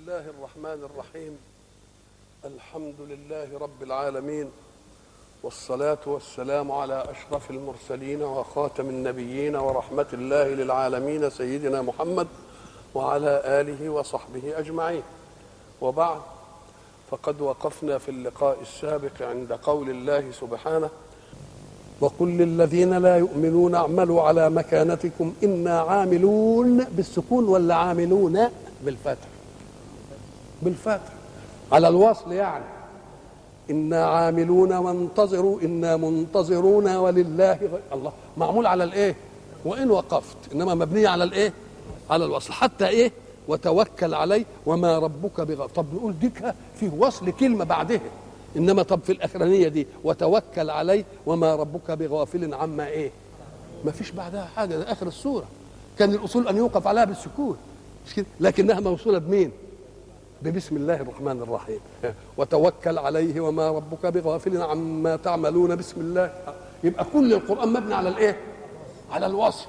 الله الرحمن الرحيم الحمد لله رب العالمين والصلاة والسلام على أشرف المرسلين وخاتم النبيين ورحمة الله للعالمين سيدنا محمد وعلى آله وصحبه أجمعين وبعد فقد وقفنا في اللقاء السابق عند قول الله سبحانه وقل للذين لا يؤمنون اعملوا على مكانتكم إنا عاملون بالسكون ولا عاملون بالفتح بالفتح على الوصل يعني إنا عاملون وانتظروا إنا منتظرون ولله غير الله معمول على الإيه وإن وقفت إنما مبنية على الإيه على الوصل حتى إيه وتوكل عليه وما ربك بغ طب نقول ديك فيه وصل كلمة بعدها إنما طب في الأخرانية دي وتوكل عليه وما ربك بغافل عما إيه ما فيش بعدها حاجة ده آخر السورة كان الأصول أن يوقف عليها بالسكون مش كده لكنها موصولة بمين ببسم الله الرحمن الرحيم وتوكل عليه وما ربك بغافل عما تعملون بسم الله يبقى كل القرآن مبني على الإيه على الوصف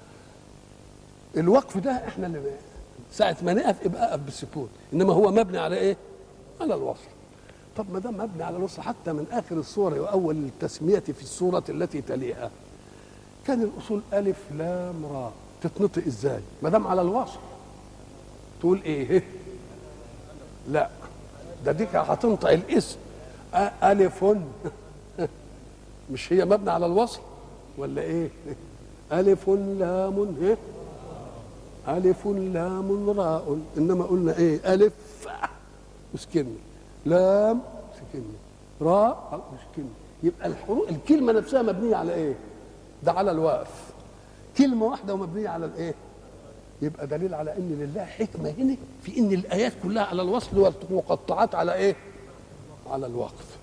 الوقف ده احنا اللي ساعة ما نقف يبقى اقف بالسكون انما هو مبني على ايه على الوصف طب ما دام مبني على الوصف حتى من اخر السوره واول التسميه في السوره التي تليها كان الاصول الف لام را تتنطق ازاي ما دام على الوصف تقول ايه لا ده ديك هتنطق الاسم الف مش هي مبني على الوصف ولا ايه الف لام ايه ألف لام راء إنما قلنا إيه ألف مسكنة لام مسكنة راء مسكنة يبقى الحروف الكلمة نفسها مبنية على إيه؟ ده على الوقف كلمة واحدة ومبنية على الإيه؟ يبقى دليل على إن لله حكمة هنا في إن الآيات كلها على الوصل والمقطعات على إيه؟ على الوقف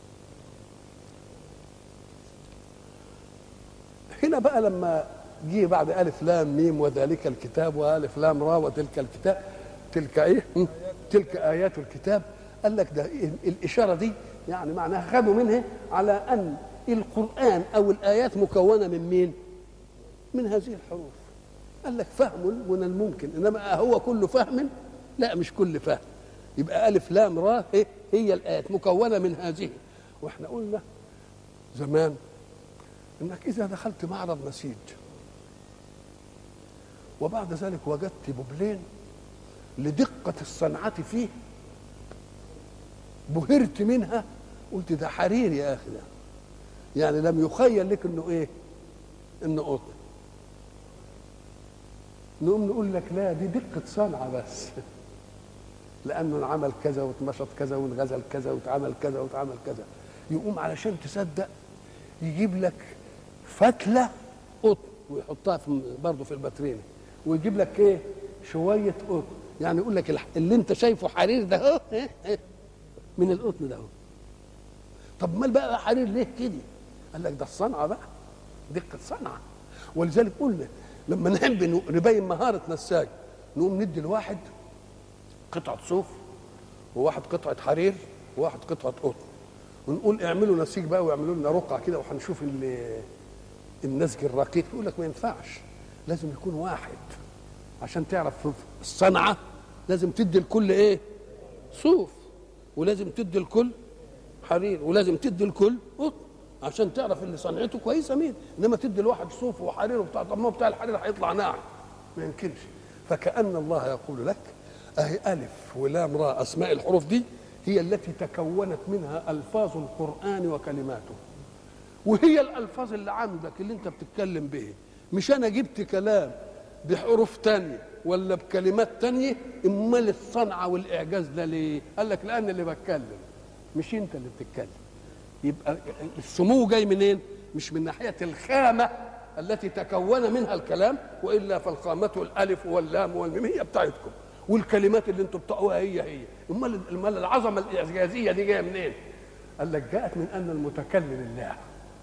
هنا بقى لما جه بعد ألف لام ميم وذلك الكتاب وألف لام را وتلك الكتاب تلك إيه؟ تلك آيات الكتاب قال لك ده الإشارة دي يعني معناها خدوا منها على أن القرآن أو الآيات مكونة من مين؟ من هذه الحروف قال لك فهم من الممكن إنما هو كل فهم لا مش كل فهم يبقى ألف لام را هي, هي الآيات مكونة من هذه وإحنا قلنا زمان إنك إذا دخلت معرض نسيج وبعد ذلك وجدت ببلين لدقة الصنعة فيه بهرت منها قلت ده حرير يا أخي ده يعني لم يخيل لك انه ايه انه قطن نقوم نقول لك لا دي دقة صنعة بس لأنه انعمل كذا واتمشط كذا وانغزل كذا واتعمل كذا واتعمل كذا يقوم علشان تصدق يجيب لك فتلة قطن ويحطها في برضه في الباترينه ويجيب لك ايه شويه قطن يعني يقول لك اللي انت شايفه حرير ده اهو من القطن ده اهو طب مال بقى حرير ليه كده قال لك ده الصنعه بقى دقه صنعه ولذلك قلنا لما نحب نبين مهاره نساج نقوم ندي الواحد قطعه صوف وواحد قطعه حرير وواحد قطعه قطن ونقول اعملوا نسيج بقى واعملوا لنا رقعه كده وهنشوف النسج الرقيق يقول لك ما ينفعش لازم يكون واحد عشان تعرف الصنعة لازم تدي الكل ايه صوف ولازم تدي الكل حرير ولازم تدي الكل قطن عشان تعرف ان صنعته كويسه مين انما تدي الواحد صوف وحرير وبتاع طب ما بتاع الحرير هيطلع ناعم ما يمكنش فكأن الله يقول لك اهي الف ولام راء اسماء الحروف دي هي التي تكونت منها الفاظ القران وكلماته وهي الالفاظ اللي عندك اللي انت بتتكلم به مش انا جبت كلام بحروف تانية ولا بكلمات تانية امال الصنعة والاعجاز ده ليه قال لك لان اللي بتكلم مش انت اللي بتتكلم يبقى السمو جاي منين مش من ناحية الخامة التي تكون منها الكلام والا فالخامة الالف واللام والميم هي بتاعتكم والكلمات اللي انتم بتقوها هي هي امال امال العظمة الاعجازية دي جاية منين قال لك جاءت من ان المتكلم الله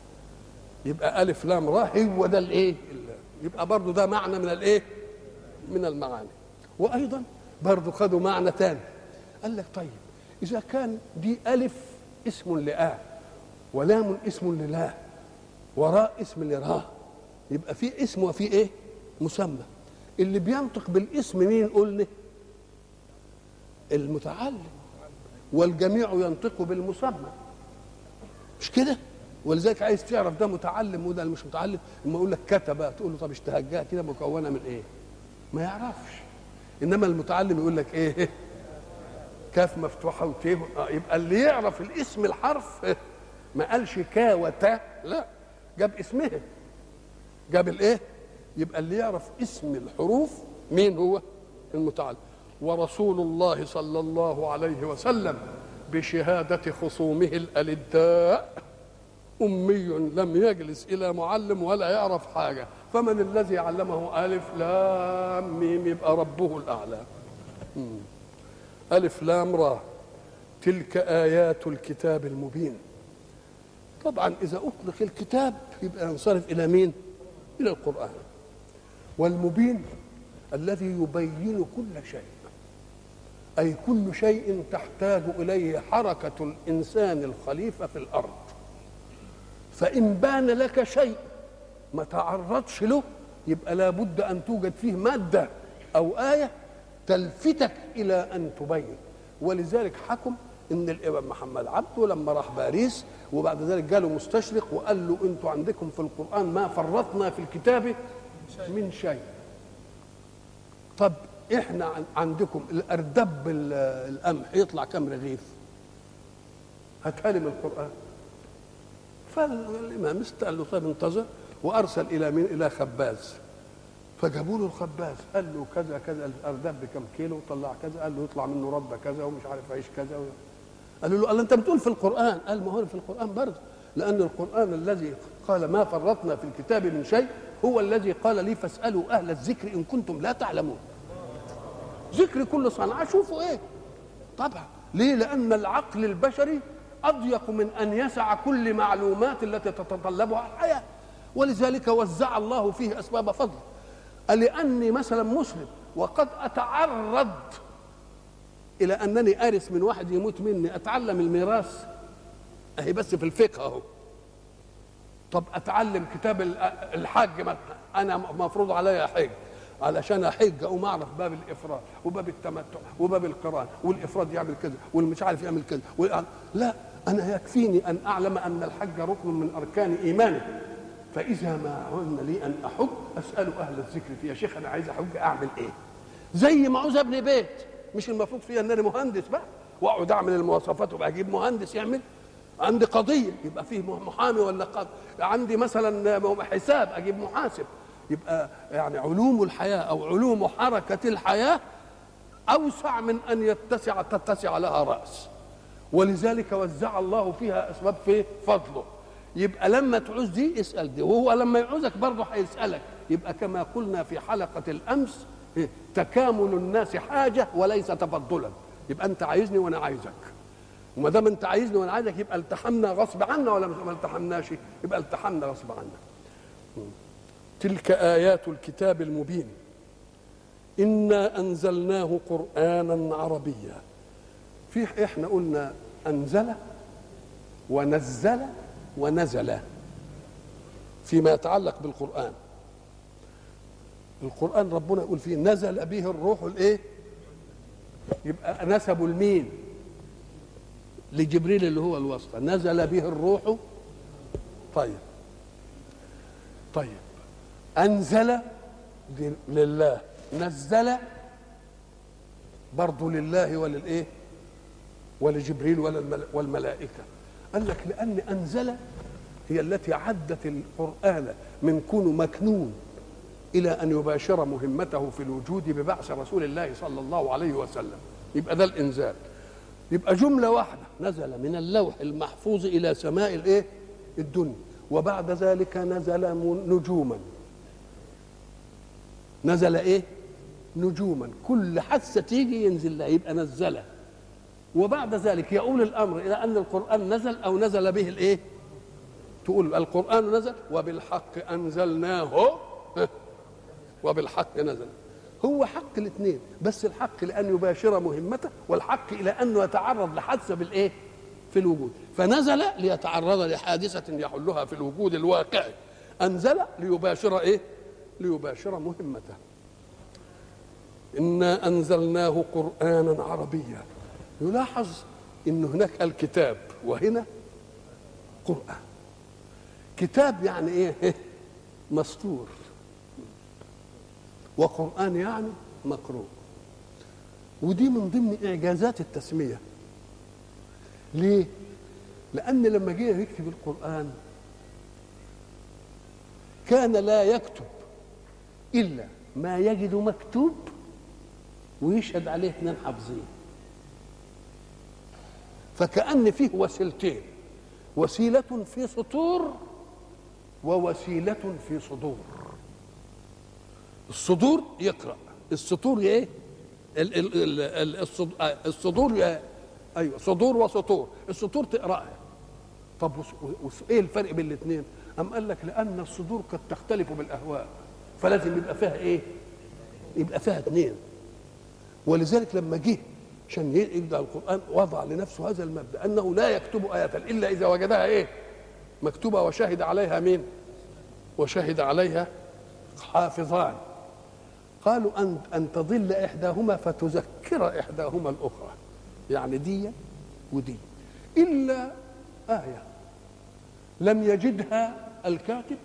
يبقى الف لام را هو ده الايه يبقى برضه ده معنى من الايه من المعاني وايضا برضه خدوا معنى تاني قال لك طيب اذا كان دي الف اسم لآ ولام اسم للا وراء اسم لراه يبقى في اسم وفي ايه مسمى اللي بينطق بالاسم مين قلنا المتعلم والجميع ينطق بالمسمى مش كده ولذلك عايز تعرف ده متعلم وده مش متعلم لما يقول لك كتب تقول له طب اشتهجها كده مكونه من ايه ما يعرفش انما المتعلم يقول لك ايه كاف مفتوحه وتيه آه يبقى اللي يعرف الاسم الحرف ما قالش كا وتا لا جاب اسمها جاب الايه يبقى اللي يعرف اسم الحروف مين هو المتعلم ورسول الله صلى الله عليه وسلم بشهادة خصومه الألداء أمي لم يجلس إلى معلم ولا يعرف حاجة فمن الذي علمه ألف لام ميم يبقى ربه الأعلى مم. ألف لام را تلك آيات الكتاب المبين طبعا إذا أطلق الكتاب يبقى ينصرف إلى مين؟ إلى القرآن والمبين الذي يبين كل شيء أي كل شيء تحتاج إليه حركة الإنسان الخليفة في الأرض فإن بان لك شيء ما تعرضش له يبقى لابد أن توجد فيه مادة أو آية تلفتك إلى أن تبين ولذلك حكم ان الامام محمد عبده لما راح باريس وبعد ذلك جاله مستشرق وقال له انتوا عندكم في القران ما فرطنا في الكتاب من شيء طب احنا عندكم الاردب القمح يطلع كم رغيف هاتها لي من القران فالامام قال له طيب انتظر وارسل الى مين الى خباز فجابوا له الخباز قال له كذا كذا الاردب بكم كيلو طلع كذا قال له يطلع منه ربه كذا ومش عارف عيش كذا قالوا له قال انت بتقول في القران قال ما هو في القران برضه لان القران الذي قال ما فرطنا في الكتاب من شيء هو الذي قال لي فاسالوا اهل الذكر ان كنتم لا تعلمون ذكر كل صنعه شوفوا ايه طبعا ليه لان العقل البشري اضيق من ان يسع كل معلومات التي تتطلبها الحياه ولذلك وزع الله فيه اسباب فضل لاني مثلا مسلم وقد اتعرض الى انني ارث من واحد يموت مني اتعلم الميراث اهي بس في الفقه اهو طب اتعلم كتاب الحج مثلا انا مفروض عليا حج علشان احج اقوم اعرف باب الافراد وباب التمتع وباب القران والافراد يعمل كذا والمش عارف يعمل كذا لا انا يكفيني ان اعلم ان الحج ركن من اركان ايماني فاذا ما عن لي ان احج اسال اهل الذكر في يا شيخ انا عايز احج اعمل ايه زي ما عاوز ابني بيت مش المفروض فيها ان انا مهندس بقى واقعد اعمل المواصفات وبقى اجيب مهندس يعمل عندي قضيه يبقى فيه محامي ولا قاضي عندي مثلا حساب اجيب محاسب يبقى يعني علوم الحياه او علوم حركه الحياه اوسع من ان يتسع تتسع لها راس ولذلك وزع الله فيها اسباب في فضله يبقى لما تعوز دي اسال دي وهو لما يعوزك برضه هيسالك يبقى كما قلنا في حلقه الامس تكامل الناس حاجه وليس تفضلا يبقى انت عايزني وانا عايزك وما دام انت عايزني وانا عايزك يبقى التحمنا غصب عنا ولا ما التحمناش يبقى التحمنا غصب عنا تلك ايات الكتاب المبين انا انزلناه قرانا عربيا في احنا قلنا انزل ونزل ونزل فيما يتعلق بالقران القرآن ربنا يقول فيه نزل به الروح الايه؟ يبقى نسبوا لمين؟ لجبريل اللي هو الواسطة نزل به الروح طيب طيب أنزل لله نزل برضه لله وللإيه؟ ولجبريل والملائكة قال لك لأن أنزل هي التي عدت القرآن من كونه مكنون الى ان يباشر مهمته في الوجود ببعث رسول الله صلى الله عليه وسلم يبقى ده الانزال يبقى جمله واحده نزل من اللوح المحفوظ الى سماء الايه الدنيا وبعد ذلك نزل نجوما نزل ايه نجوما كل حادثه تيجي ينزل لها يبقى نزله وبعد ذلك يؤول الامر الى ان القران نزل او نزل به الايه تقول القران نزل وبالحق انزلناه وبالحق نزل هو حق الاثنين بس الحق لان يباشر مهمته والحق الى انه يتعرض لحادثه بالايه في الوجود فنزل ليتعرض لحادثه يحلها في الوجود الواقعي انزل ليباشر ايه ليباشر مهمته إنا أنزلناه قرآنا عربيا يلاحظ إن هناك الكتاب وهنا قرآن كتاب يعني إيه مسطور وقرآن يعني مقروء ودي من ضمن إعجازات التسمية ليه؟ لأن لما جه يكتب القرآن كان لا يكتب إلا ما يجد مكتوب ويشهد عليه اثنين حافظين فكأن فيه وسيلتين وسيلة في سطور ووسيلة في صدور الصدور يقرأ السطور ايه ال- ال- ال- ال- الصد- آه، الصدور يا- ايوه صدور وسطور السطور تقراها طب وس- وس- ايه الفرق بين الاثنين ام قال لك لان الصدور قد تختلف بالاهواء فلازم يبقى فيها ايه يبقى فيها اثنين ولذلك لما جه عشان يبدا القران وضع لنفسه هذا المبدا انه لا يكتب ايه الا اذا وجدها ايه مكتوبه وشهد عليها مين وشهد عليها حافظان قالوا ان ان تضل احداهما فتذكر احداهما الاخرى يعني دي ودي الا ايه لم يجدها الكاتب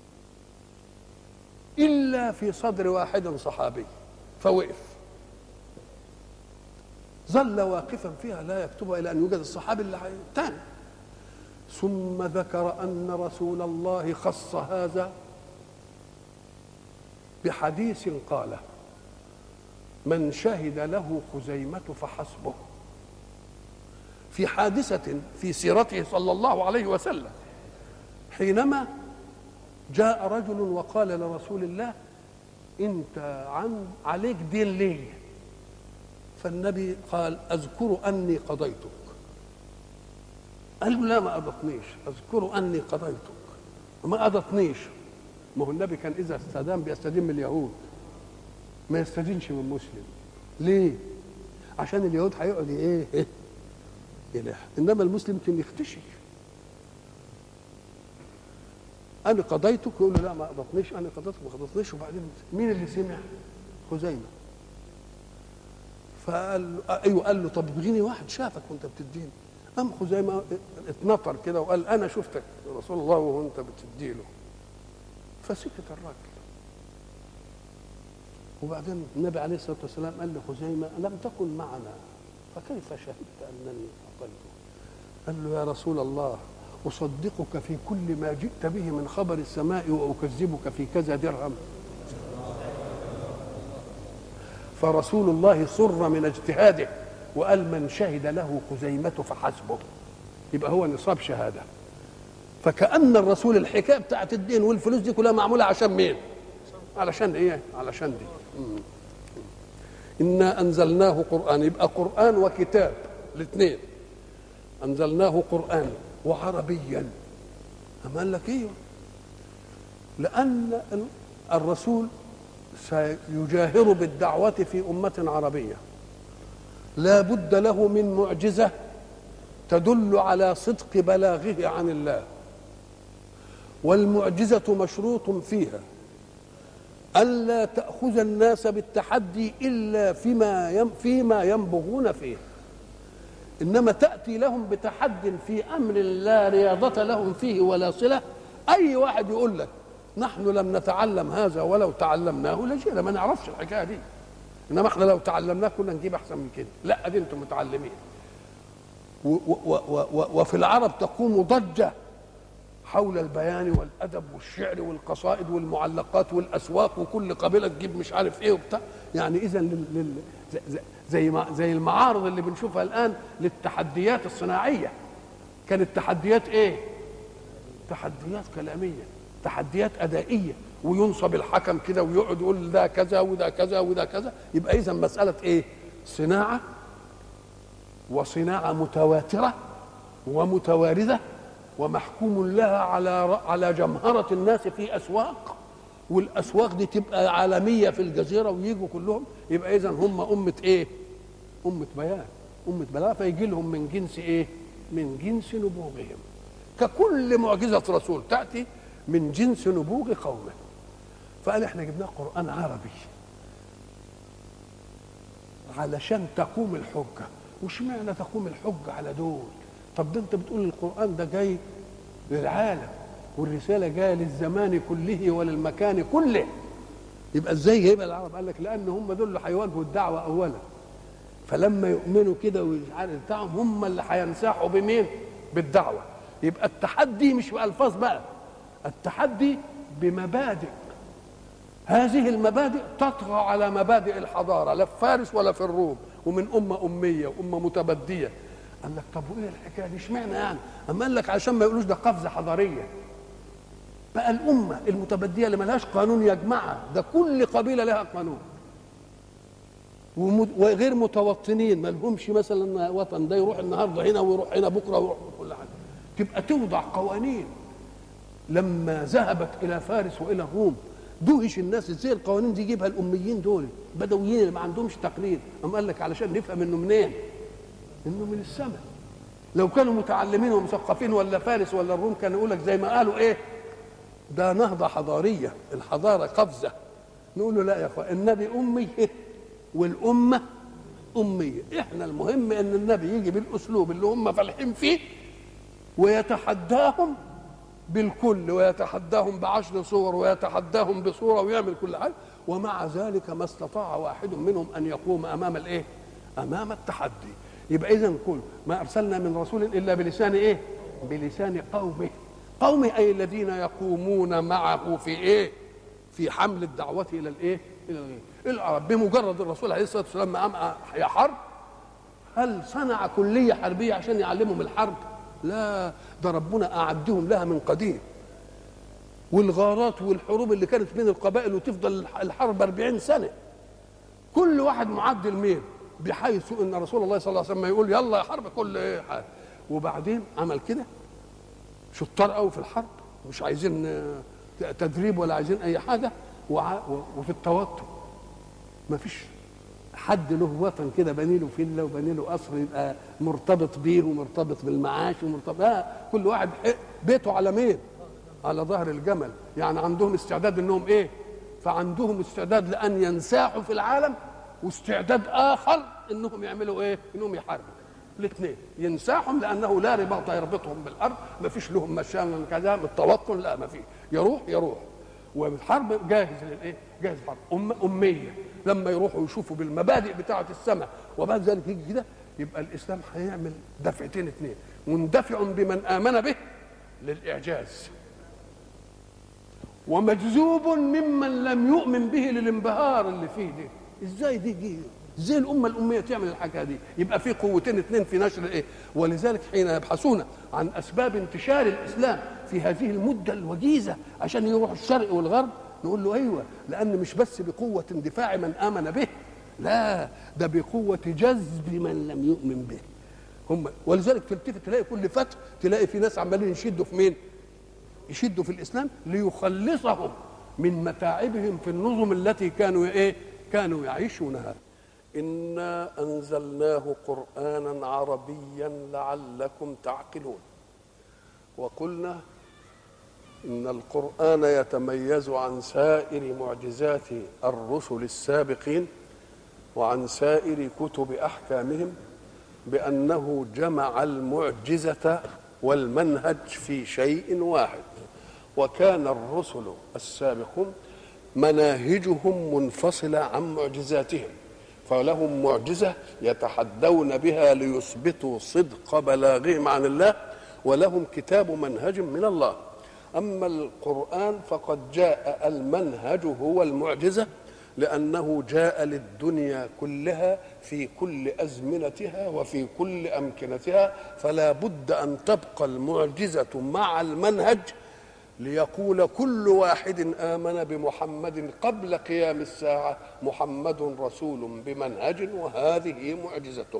الا في صدر واحد صحابي فوقف ظل واقفا فيها لا يكتبها الى ان يوجد الصحابي اللي الثاني ثم ذكر ان رسول الله خص هذا بحديث قاله من شهد له خزيمة فحسبه في حادثة في سيرته صلى الله عليه وسلم حينما جاء رجل وقال لرسول الله انت عن عليك دين لي فالنبي قال اذكر اني قضيتك قال له لا ما اضطنيش اذكر اني قضيتك ما اضطنيش ما هو النبي كان اذا استدان بيستدين من اليهود ما يستدينش من مسلم ليه عشان اليهود هيقعد ايه إيه؟ يلح انما المسلم كان يختشي انا قضيتك يقول له لا ما قضتنيش انا قضيتك ما قضتنيش وبعدين مين اللي سمع خزيمه فقال له ايوه قال له طب ابغيني واحد شافك وانت بتديني قام خزيمه اتنطر كده وقال انا شفتك يا رسول الله وانت بتديله فسكت الراجل وبعدين النبي عليه الصلاه والسلام قال لخزيمه لم تكن معنا فكيف شهدت انني اعطيته؟ قال له يا رسول الله اصدقك في كل ما جئت به من خبر السماء واكذبك في كذا درهم فرسول الله سر من اجتهاده وقال من شهد له خزيمة فحسبه يبقى هو نصاب شهادة فكأن الرسول الحكاية بتاعت الدين والفلوس دي كلها معمولة عشان مين علشان ايه علشان دي مم. إنا أنزلناه قرآن يبقى قرآن وكتاب الاثنين أنزلناه قرآن وعربيا أما قال لك ايوه لأن الرسول سيجاهر بالدعوة في أمة عربية لا بد له من معجزة تدل على صدق بلاغه عن الله والمعجزة مشروط فيها ألا تأخذ الناس بالتحدي إلا فيما يم فيما ينبغون فيه إنما تأتي لهم بتحد في أمر لا رياضة لهم فيه ولا صلة أي واحد يقول لك نحن لم نتعلم هذا ولو تعلمناه لجينا ما نعرفش الحكايه دي انما احنا لو تعلمناه كنا نجيب احسن من كده لا دي انتم متعلمين و و و و وفي العرب تقوم ضجه حول البيان والادب والشعر والقصائد والمعلقات والاسواق وكل قبيله تجيب مش عارف ايه وبتاع يعني اذا لل... لل... زي- زي ما زي المعارض اللي بنشوفها الان للتحديات الصناعيه كانت تحديات ايه؟ تحديات كلاميه تحديات ادائيه وينصب الحكم كده ويقعد يقول ده كذا وده كذا وده كذا يبقى اذا مساله ايه؟ صناعه وصناعه متواتره ومتوارده ومحكوم لها على على جمهره الناس في اسواق والاسواق دي تبقى عالميه في الجزيره ويجوا كلهم يبقى اذا هم امه ايه؟ امه بيان امه بلاغه فيجي لهم من جنس ايه؟ من جنس نبوغهم ككل معجزه رسول تاتي من جنس نبوغ قومه فقال احنا جبناه قران عربي علشان تقوم الحجة وش معنى تقوم الحجة على دول طب ده انت بتقول القرآن ده جاي للعالم والرسالة جاية للزمان كله وللمكان كله يبقى ازاي جايبها العرب قال لك لان هم دول اللي هيواجهوا الدعوه اولا فلما يؤمنوا كده ومش عارف بتاعهم هم اللي هينساحوا بمين بالدعوه يبقى التحدي مش بالفاظ بقى التحدي بمبادئ هذه المبادئ تطغى على مبادئ الحضاره لا في فارس ولا في الروم ومن امه اميه وامه متبديه قال لك طب وايه الحكايه دي اشمعنى يعني؟ اما قال لك عشان ما يقولوش ده قفزه حضاريه بقى الأمة المتبدية اللي ملهاش قانون يجمعها ده كل قبيلة لها قانون وغير متوطنين ما لهمش مثلا وطن ده يروح النهارده هنا ويروح هنا بكره ويروح كل حاجه تبقى توضع قوانين لما ذهبت الى فارس والى الروم دهش الناس ازاي القوانين دي يجيبها الاميين دول بدويين اللي ما عندهمش تقليد اما قال لك علشان نفهم انه منين انه من السماء لو كانوا متعلمين ومثقفين ولا فارس ولا الروم كانوا يقول لك زي ما قالوا ايه ده نهضة حضارية الحضارة قفزة نقول له لا يا أخوان النبي أمي والأمة أمية إحنا المهم أن النبي يجي بالأسلوب اللي هم فالحين فيه ويتحداهم بالكل ويتحداهم بعشر صور ويتحداهم بصورة ويعمل كل حاجة ومع ذلك ما استطاع واحد منهم أن يقوم أمام الإيه؟ أمام التحدي يبقى إذا كل ما أرسلنا من رسول إلا بلسان إيه؟ بلسان قومه قومه اي الذين يقومون معه في ايه في حمل الدعوه الى الايه الى الايه العرب بمجرد الرسول عليه الصلاه والسلام ما قام يا حرب هل صنع كليه حربيه عشان يعلمهم الحرب لا ده ربنا اعدهم لها من قديم والغارات والحروب اللي كانت بين القبائل وتفضل الحرب 40 سنه كل واحد معد الميل بحيث ان رسول الله صلى الله عليه وسلم يقول يلا يا حرب كل ايه حاجة. وبعدين عمل كده شطار قوي في الحرب مش عايزين تدريب ولا عايزين اي حاجه وفي التوتر ما فيش حد له وطن كده بني له فيلا وبني له قصر يبقى مرتبط بيه ومرتبط بالمعاش ومرتبط لا كل واحد بيته على مين؟ على ظهر الجمل يعني عندهم استعداد انهم ايه؟ فعندهم استعداد لان ينساحوا في العالم واستعداد اخر انهم يعملوا ايه؟ انهم يحاربوا الاثنين ينساحهم لانه لا رباط يربطهم بالارض ما فيش لهم مشان كذا من التوطن لا ما فيش يروح يروح والحرب جاهز للايه؟ جاهز الحرب أم اميه لما يروحوا يشوفوا بالمبادئ بتاعه السماء وبعد ذلك يجي كده يبقى الاسلام هيعمل دفعتين اثنين مندفع بمن امن به للاعجاز ومجذوب ممن لم يؤمن به للانبهار اللي فيه ده ازاي دي جيه ازاي الامه الاميه تعمل الحاجه دي يبقى في قوتين اثنين في نشر ايه ولذلك حين يبحثون عن اسباب انتشار الاسلام في هذه المده الوجيزه عشان يروح الشرق والغرب نقول له ايوه لان مش بس بقوه اندفاع من امن به لا ده بقوه جذب من لم يؤمن به هم ولذلك تلتفت تلاقي كل فتح تلاقي في ناس عمالين يشدوا في مين يشدوا في الاسلام ليخلصهم من متاعبهم في النظم التي كانوا ايه كانوا يعيشونها انا انزلناه قرانا عربيا لعلكم تعقلون وقلنا ان القران يتميز عن سائر معجزات الرسل السابقين وعن سائر كتب احكامهم بانه جمع المعجزه والمنهج في شيء واحد وكان الرسل السابقون مناهجهم منفصله عن معجزاتهم فلهم معجزه يتحدون بها ليثبتوا صدق بلاغهم عن الله ولهم كتاب منهج من الله اما القران فقد جاء المنهج هو المعجزه لانه جاء للدنيا كلها في كل ازمنتها وفي كل امكنتها فلا بد ان تبقى المعجزه مع المنهج ليقول كل واحد امن بمحمد قبل قيام الساعه محمد رسول بمنهج وهذه معجزته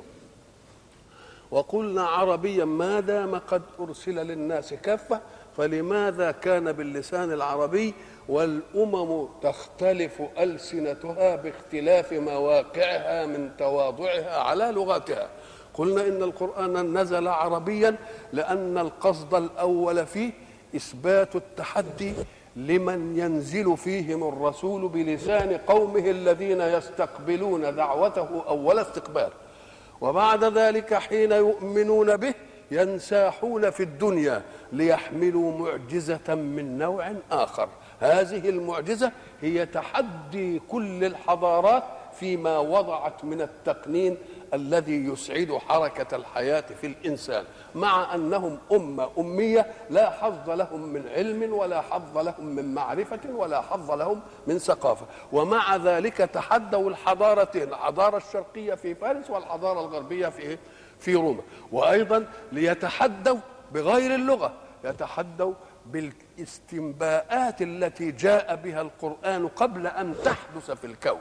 وقلنا عربيا ما دام قد ارسل للناس كافه فلماذا كان باللسان العربي والامم تختلف السنتها باختلاف مواقعها من تواضعها على لغاتها قلنا ان القران نزل عربيا لان القصد الاول فيه اثبات التحدي لمن ينزل فيهم الرسول بلسان قومه الذين يستقبلون دعوته اول استقبال وبعد ذلك حين يؤمنون به ينساحون في الدنيا ليحملوا معجزه من نوع اخر هذه المعجزه هي تحدي كل الحضارات فيما وضعت من التقنين الذي يسعد حركة الحياة في الإنسان مع أنهم أمة أمية لا حظ لهم من علم ولا حظ لهم من معرفة ولا حظ لهم من ثقافة ومع ذلك تحدوا الحضارتين الحضارة الشرقية في فارس والحضارة الغربية في في روما وأيضا ليتحدوا بغير اللغة يتحدوا بالاستنباءات التي جاء بها القرآن قبل أن تحدث في الكون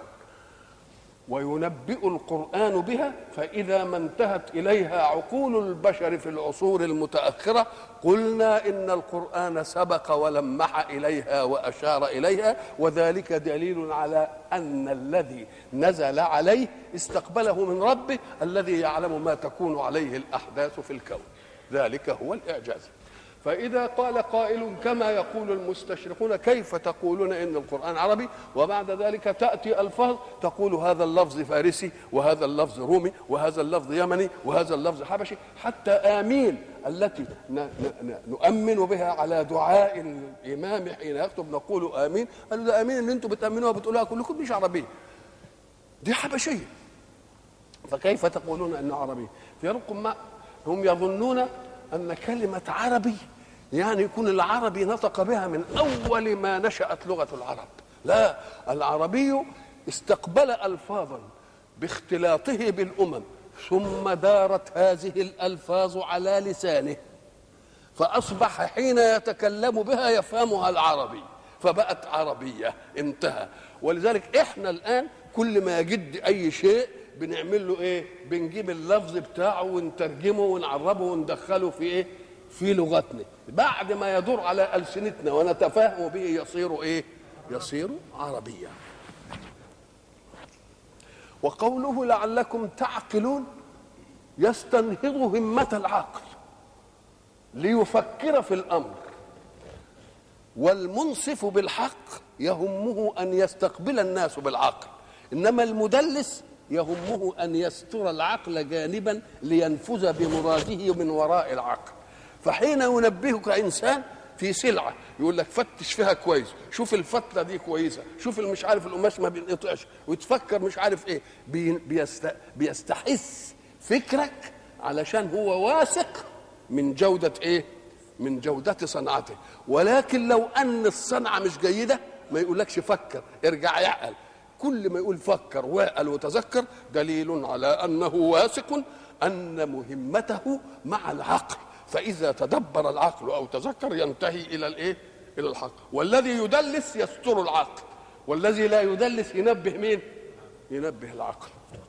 وينبئ القرآن بها فإذا ما انتهت إليها عقول البشر في العصور المتأخرة قلنا إن القرآن سبق ولمح إليها وأشار إليها وذلك دليل على أن الذي نزل عليه استقبله من ربه الذي يعلم ما تكون عليه الأحداث في الكون ذلك هو الإعجاز فإذا قال قائل كما يقول المستشرقون كيف تقولون إن القرآن عربي وبعد ذلك تأتي ألفاظ تقول هذا اللفظ فارسي وهذا اللفظ رومي وهذا اللفظ يمني وهذا اللفظ حبشي حتى آمين التي نؤمن بها على دعاء الإمام حين يكتب نقول آمين قالوا ده آمين اللي أنتم بتأمنوها بتقولوها كلكم مش عربية دي حبشية فكيف تقولون أنه عربي في ما هم يظنون أن كلمة عربي يعني يكون العربي نطق بها من اول ما نشات لغه العرب لا العربي استقبل الفاظا باختلاطه بالامم ثم دارت هذه الالفاظ على لسانه فاصبح حين يتكلم بها يفهمها العربي فبقت عربيه انتهى ولذلك احنا الان كل ما يجد اي شيء بنعمل له ايه بنجيب اللفظ بتاعه ونترجمه ونعربه وندخله في ايه في لغتنا بعد ما يدور على ألسنتنا ونتفاهم به يصير إيه يصير عربيا وقوله لعلكم تعقلون يستنهض همة العقل ليفكر في الأمر والمنصف بالحق يهمه أن يستقبل الناس بالعقل إنما المدلس يهمه أن يستر العقل جانبا لينفذ بمراده من وراء العقل فحين ينبهك انسان في سلعه يقول لك فتش فيها كويس شوف الفتله دي كويسه شوف مش عارف القماش ما بينقطعش وتفكر مش عارف ايه بيست بيستحث فكرك علشان هو واثق من جوده ايه من جودة صنعته ولكن لو أن الصنعة مش جيدة ما يقولكش فكر ارجع يعقل كل ما يقول فكر واعقل وتذكر دليل على أنه واثق أن مهمته مع العقل فإذا تدبر العقل أو تذكر ينتهي إلى الإيه؟ إلى الحق والذي يدلس يستر العقل والذي لا يدلس ينبه مين؟ ينبه العقل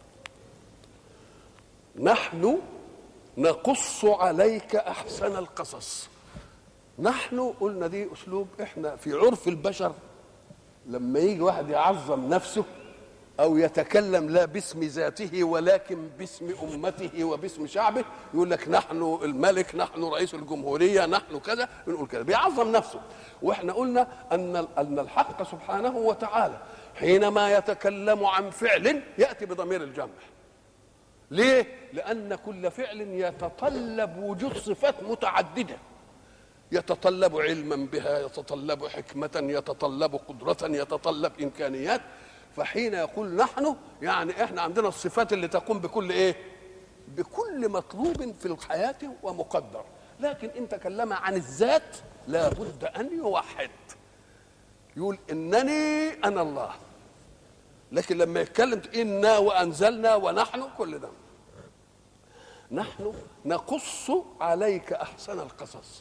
نحن نقص عليك أحسن القصص نحن قلنا دي أسلوب إحنا في عرف البشر لما يجي واحد يعظم نفسه أو يتكلم لا باسم ذاته ولكن باسم أمته وباسم شعبه يقول لك نحن الملك نحن رئيس الجمهورية نحن كذا بنقول كذا بيعظم نفسه وإحنا قلنا أن أن الحق سبحانه وتعالى حينما يتكلم عن فعل يأتي بضمير الجمع ليه؟ لأن كل فعل يتطلب وجود صفات متعددة يتطلب علما بها يتطلب حكمة يتطلب قدرة يتطلب إمكانيات فحين يقول نحن يعني احنا عندنا الصفات اللي تقوم بكل ايه بكل مطلوب في الحياة ومقدر لكن إن تكلم عن الذات لابد أن يوحد يقول إنني أنا الله لكن لما يتكلم إنا وأنزلنا ونحن كل ده نحن نقص عليك أحسن القصص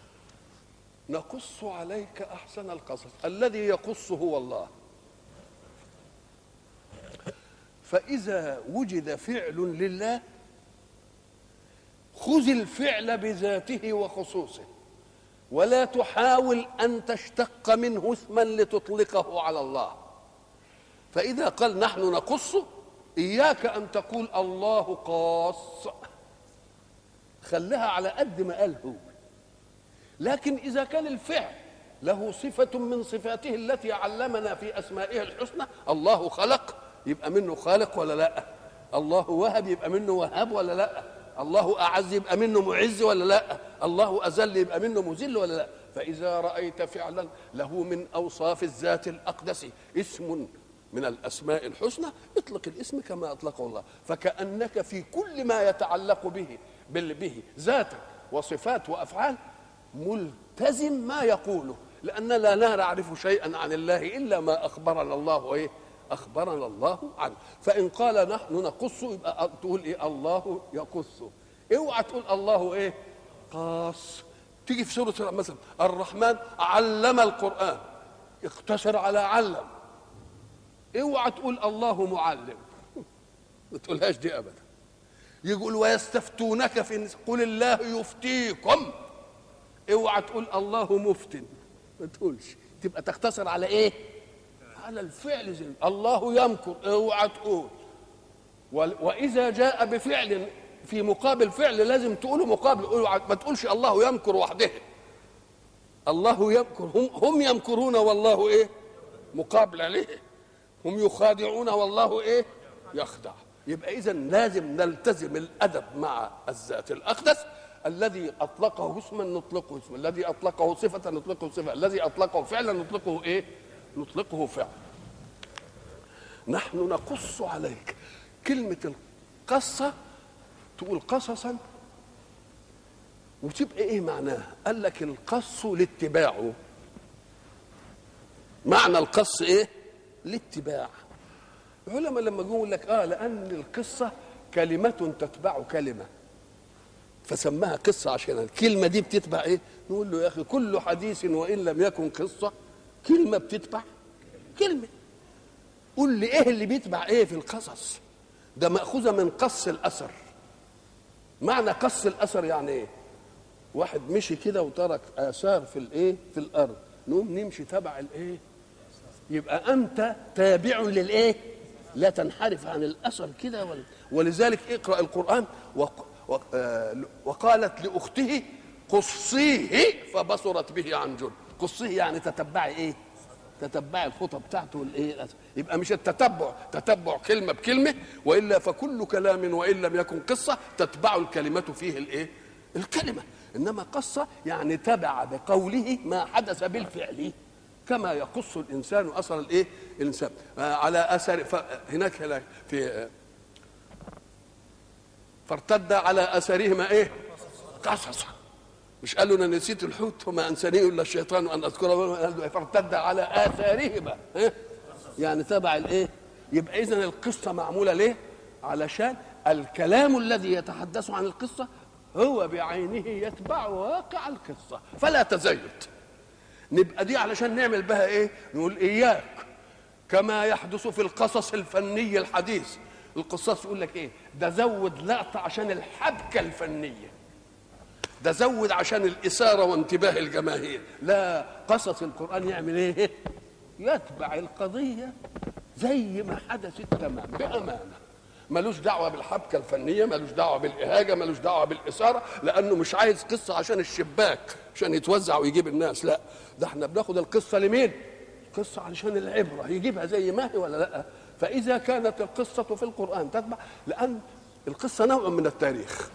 نقص عليك أحسن القصص الذي يقص هو الله فإذا وجد فعل لله خذ الفعل بذاته وخصوصه ولا تحاول أن تشتق منه اسما لتطلقه على الله فإذا قال نحن نقص إياك أن تقول الله قاص خليها على قد ما قال هو لكن إذا كان الفعل له صفة من صفاته التي علمنا في أسمائه الحسنى الله خلق يبقى منه خالق ولا لا الله وهب يبقى منه وهاب ولا لا الله أعز يبقى منه معز ولا لا الله أذل يبقى منه مذل ولا لا فإذا رأيت فعلا له من أوصاف الذات الأقدس اسم من الأسماء الحسنى اطلق الاسم كما أطلقه الله فكأنك في كل ما يتعلق به به ذاتا وصفات وأفعال ملتزم ما يقوله لأننا لا نعرف شيئا عن الله إلا ما أخبرنا الله إيه أخبرنا الله عنه فإن قال نحن نقص يبقى تقول إيه الله يقص اوعى تقول الله إيه قاص تيجي في سورة مثلا الرحمن علم القرآن اقتصر على علم اوعى تقول الله معلم ما تقولهاش دي ابدا يقول ويستفتونك في قل الله يفتيكم اوعى تقول الله مفتن ما تقولش تبقى تقتصر على ايه على الفعل زي الله يمكر اوعى تقول واذا جاء بفعل في مقابل فعل لازم تقوله مقابل ما تقولش الله يمكر وحده الله يمكر هم, هم يمكرون والله ايه مقابل عليه هم يخادعون والله ايه يخدع يبقى اذا لازم نلتزم الادب مع الذات الاقدس الذي اطلقه اسما نطلقه اسما الذي اطلقه صفه نطلقه صفه الذي اطلقه فعلا نطلقه ايه نطلقه فعلا نحن نقص عليك كلمه القصه تقول قصصا وتبقى ايه معناها قال لك القص لاتباعه معنى القص ايه الاتباع العلماء لما يقول لك اه لان القصه كلمه تتبع كلمه فسماها قصه عشان الكلمه دي بتتبع ايه نقول له يا اخي كل حديث وان لم يكن قصه كلمه بتتبع كلمه قول لي ايه اللي بيتبع ايه في القصص ده ماخوذه من قص الاثر معنى قص الاثر يعني ايه واحد مشي كده وترك اثار في الايه في الارض نقوم نمشي تبع الايه يبقى انت تابع للايه لا تنحرف عن الاثر كده ولذلك اقرا القران وقالت لاخته قصيه فبصرت به عن جن قصيه يعني تتبعي ايه تتبعي الخطى بتاعته الايه يبقى مش التتبع تتبع كلمه بكلمه والا فكل كلام وان لم يكن قصه تتبع الكلمه فيه الايه الكلمه انما قصه يعني تبع بقوله ما حدث بالفعل كما يقص الانسان اثر الايه الانسان على اثر هناك هناك في فارتد على اثرهما ايه قصصا مش قالوا انا نسيت الحوت وما انسانيه الا الشيطان ان اذكره فارتد على اثارهما إيه؟ يعني تبع الايه يبقى اذا القصه معموله ليه علشان الكلام الذي يتحدث عن القصه هو بعينه يتبع واقع القصه فلا تزيد نبقى دي علشان نعمل بها ايه نقول اياك كما يحدث في القصص الفني الحديث القصاص يقول لك ايه ده زود لقطه عشان الحبكه الفنيه ده زود عشان الاثاره وانتباه الجماهير لا قصص القران يعمل ايه يتبع القضيه زي ما حدثت تمام بامانه ملوش دعوه بالحبكه الفنيه ملوش دعوه بالاهاجه ملوش دعوه بالاثاره لانه مش عايز قصه عشان الشباك عشان يتوزع ويجيب الناس لا ده احنا بناخد القصه لمين قصه علشان العبره يجيبها زي ما هي ولا لا فاذا كانت القصه في القران تتبع لان القصه نوع من التاريخ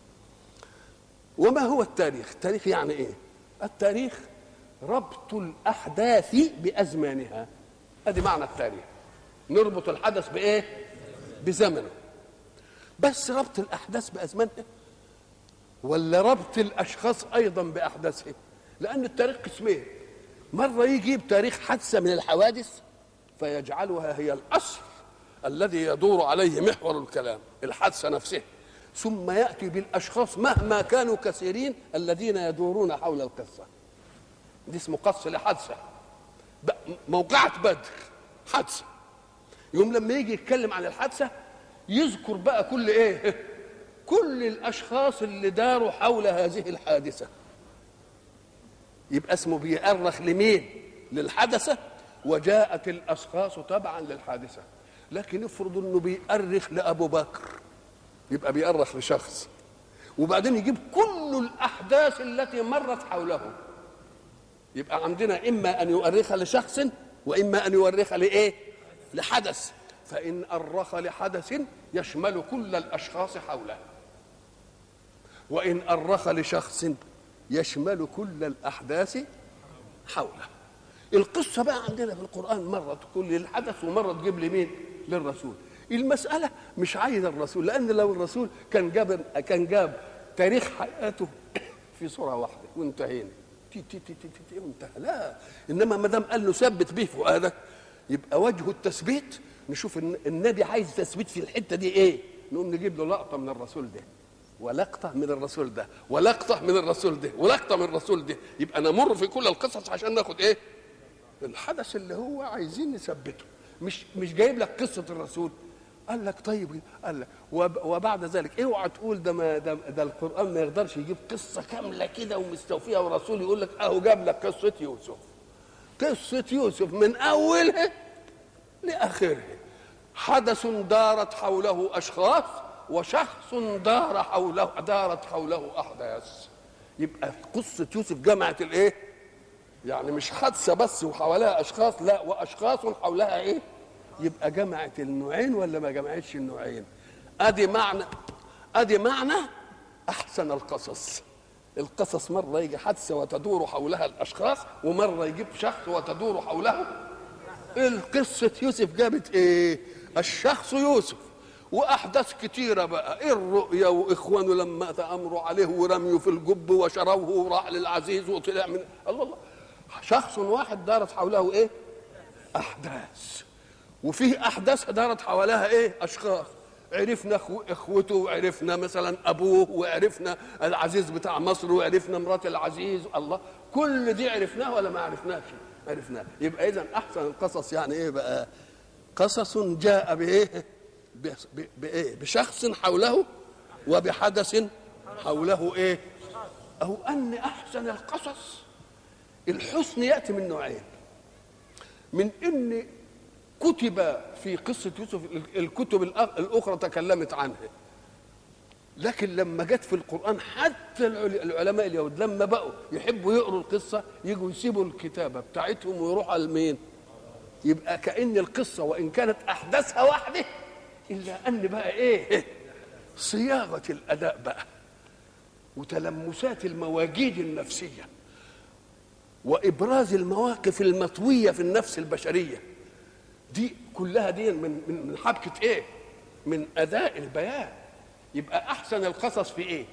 وما هو التاريخ التاريخ يعني ايه التاريخ ربط الاحداث بازمانها ادي معنى التاريخ نربط الحدث بايه بزمنه بس ربط الاحداث بازمانها ولا ربط الاشخاص ايضا باحداثهم لان التاريخ قسمين مره يجيب تاريخ حادثه من الحوادث فيجعلها هي الاصل الذي يدور عليه محور الكلام الحادثه نفسها ثم ياتي بالاشخاص مهما كانوا كثيرين الذين يدورون حول القصه دي اسمه قص لحادثه موقعة بدر حادثه يوم لما يجي يتكلم عن الحادثه يذكر بقى كل ايه كل الاشخاص اللي داروا حول هذه الحادثه يبقى اسمه بيأرخ لمين للحدثه وجاءت الاشخاص تبعا للحادثه لكن افرض انه بيأرخ لابو بكر يبقى بيأرخ لشخص وبعدين يجيب كل الاحداث التي مرت حوله يبقى عندنا اما ان يؤرخ لشخص واما ان يؤرخ لايه لحدث فان ارخ لحدث يشمل كل الاشخاص حوله وان ارخ لشخص يشمل كل الاحداث حوله القصه بقى عندنا في القران مره تكون للحدث ومره تجيب لمين للرسول المساله مش عايز الرسول لان لو الرسول كان جاب كان جاب تاريخ حياته في صوره واحده وانتهينا تي تي تي تي تي وانتهى لا انما ما دام قال نثبت به فؤادك يبقى وجه التثبيت نشوف النبي عايز تثبيت في الحته دي ايه نقوم نجيب له لقطه من الرسول ده ولقطة من الرسول ده ولقطة من الرسول ده ولقطة من الرسول ده يبقى نمر في كل القصص عشان ناخد ايه الحدث اللي هو عايزين نثبته مش مش جايب لك قصة الرسول قال لك طيب قال لك وبعد ذلك اوعى تقول ده ما ده, ده القران ما يقدرش يجيب قصه كامله كده ومستوفيه ورسول يقول لك اهو جاب لك قصه يوسف قصه يوسف من اولها لاخرها حدث دارت حوله اشخاص وشخص دار حوله دارت حوله احداث يبقى قصه يوسف جمعت الايه يعني مش حادثه بس وحواليها اشخاص لا واشخاص حولها ايه يبقى جمعت النوعين ولا ما جمعتش النوعين ادي معنى ادي معنى احسن القصص القصص مره يجي حادثه وتدور حولها الاشخاص ومره يجيب شخص وتدور حوله القصه يوسف جابت ايه الشخص يوسف واحداث كتيره بقى إيه الرؤيا واخوانه لما تامروا عليه ورميوا في الجب وشروه وراح للعزيز وطلع من الله الله شخص واحد دارت حوله ايه احداث وفيه احداث دارت حواليها ايه اشخاص عرفنا أخو اخوته وعرفنا مثلا ابوه وعرفنا العزيز بتاع مصر وعرفنا مرات العزيز الله كل دي عرفناها ولا ما عرفناش عرفناها يبقى اذا احسن القصص يعني ايه بقى قصص جاء بايه بايه بشخص حوله وبحدث حوله ايه او ان احسن القصص الحسن ياتي من نوعين من ان كتب في قصة يوسف الكتب الأخرى تكلمت عنها لكن لما جت في القرآن حتى العلماء اليهود لما بقوا يحبوا يقروا القصة يجوا يسيبوا الكتابة بتاعتهم ويروحوا لمين؟ يبقى كأن القصة وإن كانت أحداثها واحدة إلا أن بقى إيه؟ صياغة الأداء بقى وتلمسات المواجيد النفسية وإبراز المواقف المطوية في النفس البشرية دي كلها دي من من من حبكه ايه؟ من اداء البيان يبقى احسن القصص في ايه؟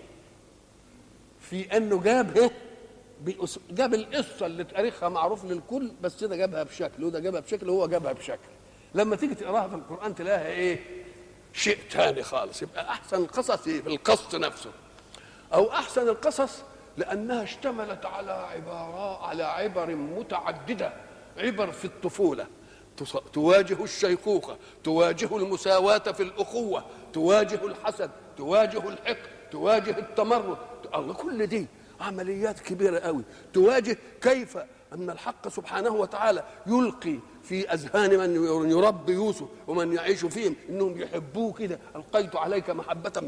في انه جاب ايه؟ جاب القصه اللي تاريخها معروف للكل بس ده جابها بشكل وده جابها بشكل وهو جابها بشكل لما تيجي تقراها في القران تلاقيها ايه؟ شيء ثاني خالص يبقى احسن القصص إيه؟ في القصد نفسه او احسن القصص لانها اشتملت على عبارات على عبر متعدده عبر في الطفوله تواجه الشيخوخة تواجه المساواة في الأخوة تواجه الحسد تواجه الحقد تواجه التمرد الله كل دي عمليات كبيرة قوي تواجه كيف أن الحق سبحانه وتعالى يلقي في أذهان من يربي يوسف ومن يعيش فيهم إنهم يحبوه كده ألقيت عليك محبة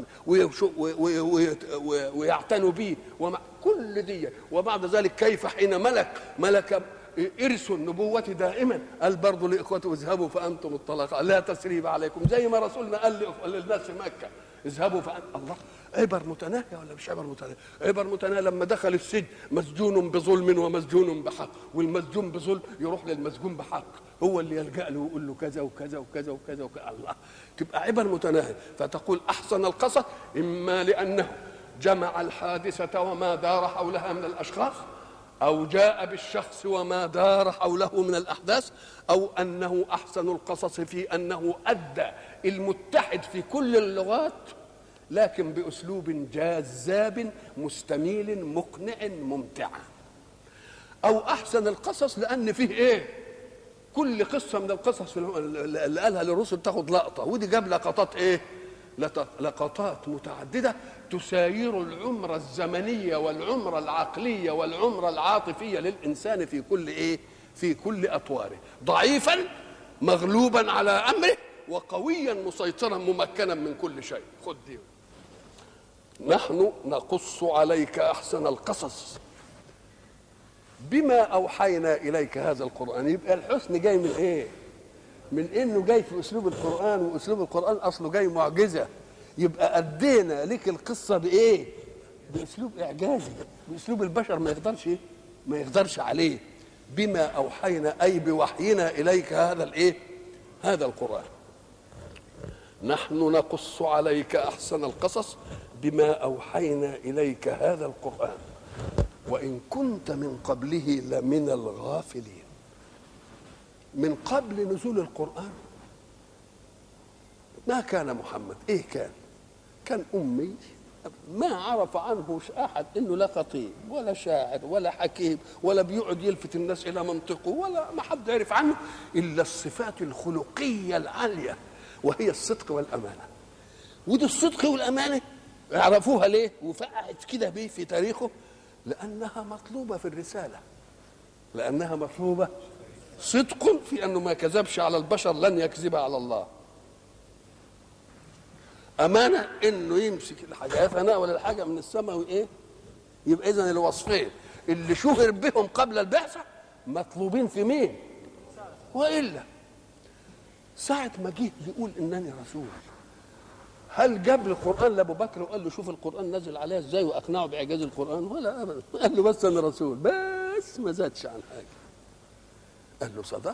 ويعتنوا به كل دي وبعد ذلك كيف حين ملك ملك ارثوا النبوة دائما قال برضه لإخوته اذهبوا فأنتم الطلقاء لا تسريب عليكم زي ما رسولنا قال للناس في مكة اذهبوا فأنتم الله عبر متناهية ولا مش عبر متناهية عبر متناهية لما دخل السجن مسجون بظلم ومسجون بحق والمسجون بظلم يروح للمسجون بحق هو اللي يلجأ له ويقول له كذا وكذا وكذا وكذا, وكذا. الله تبقى عبر متناهية فتقول أحسن القصص إما لأنه جمع الحادثة وما دار حولها من الأشخاص أو جاء بالشخص وما دار حوله من الأحداث أو أنه أحسن القصص في أنه أدى المتحد في كل اللغات لكن بأسلوب جذاب مستميل مقنع ممتع أو أحسن القصص لأن فيه إيه كل قصة من القصص اللي قالها للرسل تاخد لقطة ودي جاب لقطات إيه لقطات متعددة تساير العمر الزمنية والعمر العقلية والعمر العاطفية للإنسان في كل إيه؟ في كل أطواره ضعيفا مغلوبا على أمره وقويا مسيطرا ممكنا من كل شيء خد دي نحن نقص عليك أحسن القصص بما اوحينا اليك هذا القران يبقى الحسن جاي من ايه من انه جاي في اسلوب القران واسلوب القران اصله جاي معجزه يبقى ادينا لك القصه بايه باسلوب اعجازي باسلوب البشر ما يقدرش إيه؟ ما يقدرش عليه بما اوحينا اي بوحينا اليك هذا الايه هذا القران نحن نقص عليك احسن القصص بما اوحينا اليك هذا القران وان كنت من قبله لمن الغافلين من قبل نزول القران ما كان محمد ايه كان كان امي ما عرف عنه احد انه لا خطيب ولا شاعر ولا حكيم ولا بيقعد يلفت الناس الى منطقه ولا ما حد يعرف عنه الا الصفات الخلقيه العاليه وهي الصدق والامانه ودي الصدق والامانه يعرفوها ليه وفقعت كده بيه في تاريخه لانها مطلوبه في الرساله لانها مطلوبه صدق في انه ما كذبش على البشر لن يكذب على الله امانه انه يمسك الحاجه يا ثناء ولا الحاجه من السماء وايه يبقى اذا الوصفين اللي شهر بهم قبل البعثه مطلوبين في مين والا ساعه ما جه يقول انني رسول هل جاب القران لابو بكر وقال له شوف القران نزل عليها ازاي واقنعه باعجاز القران ولا ابدا قال له بس انا رسول بس ما زادش عن حاجه قال له صدقت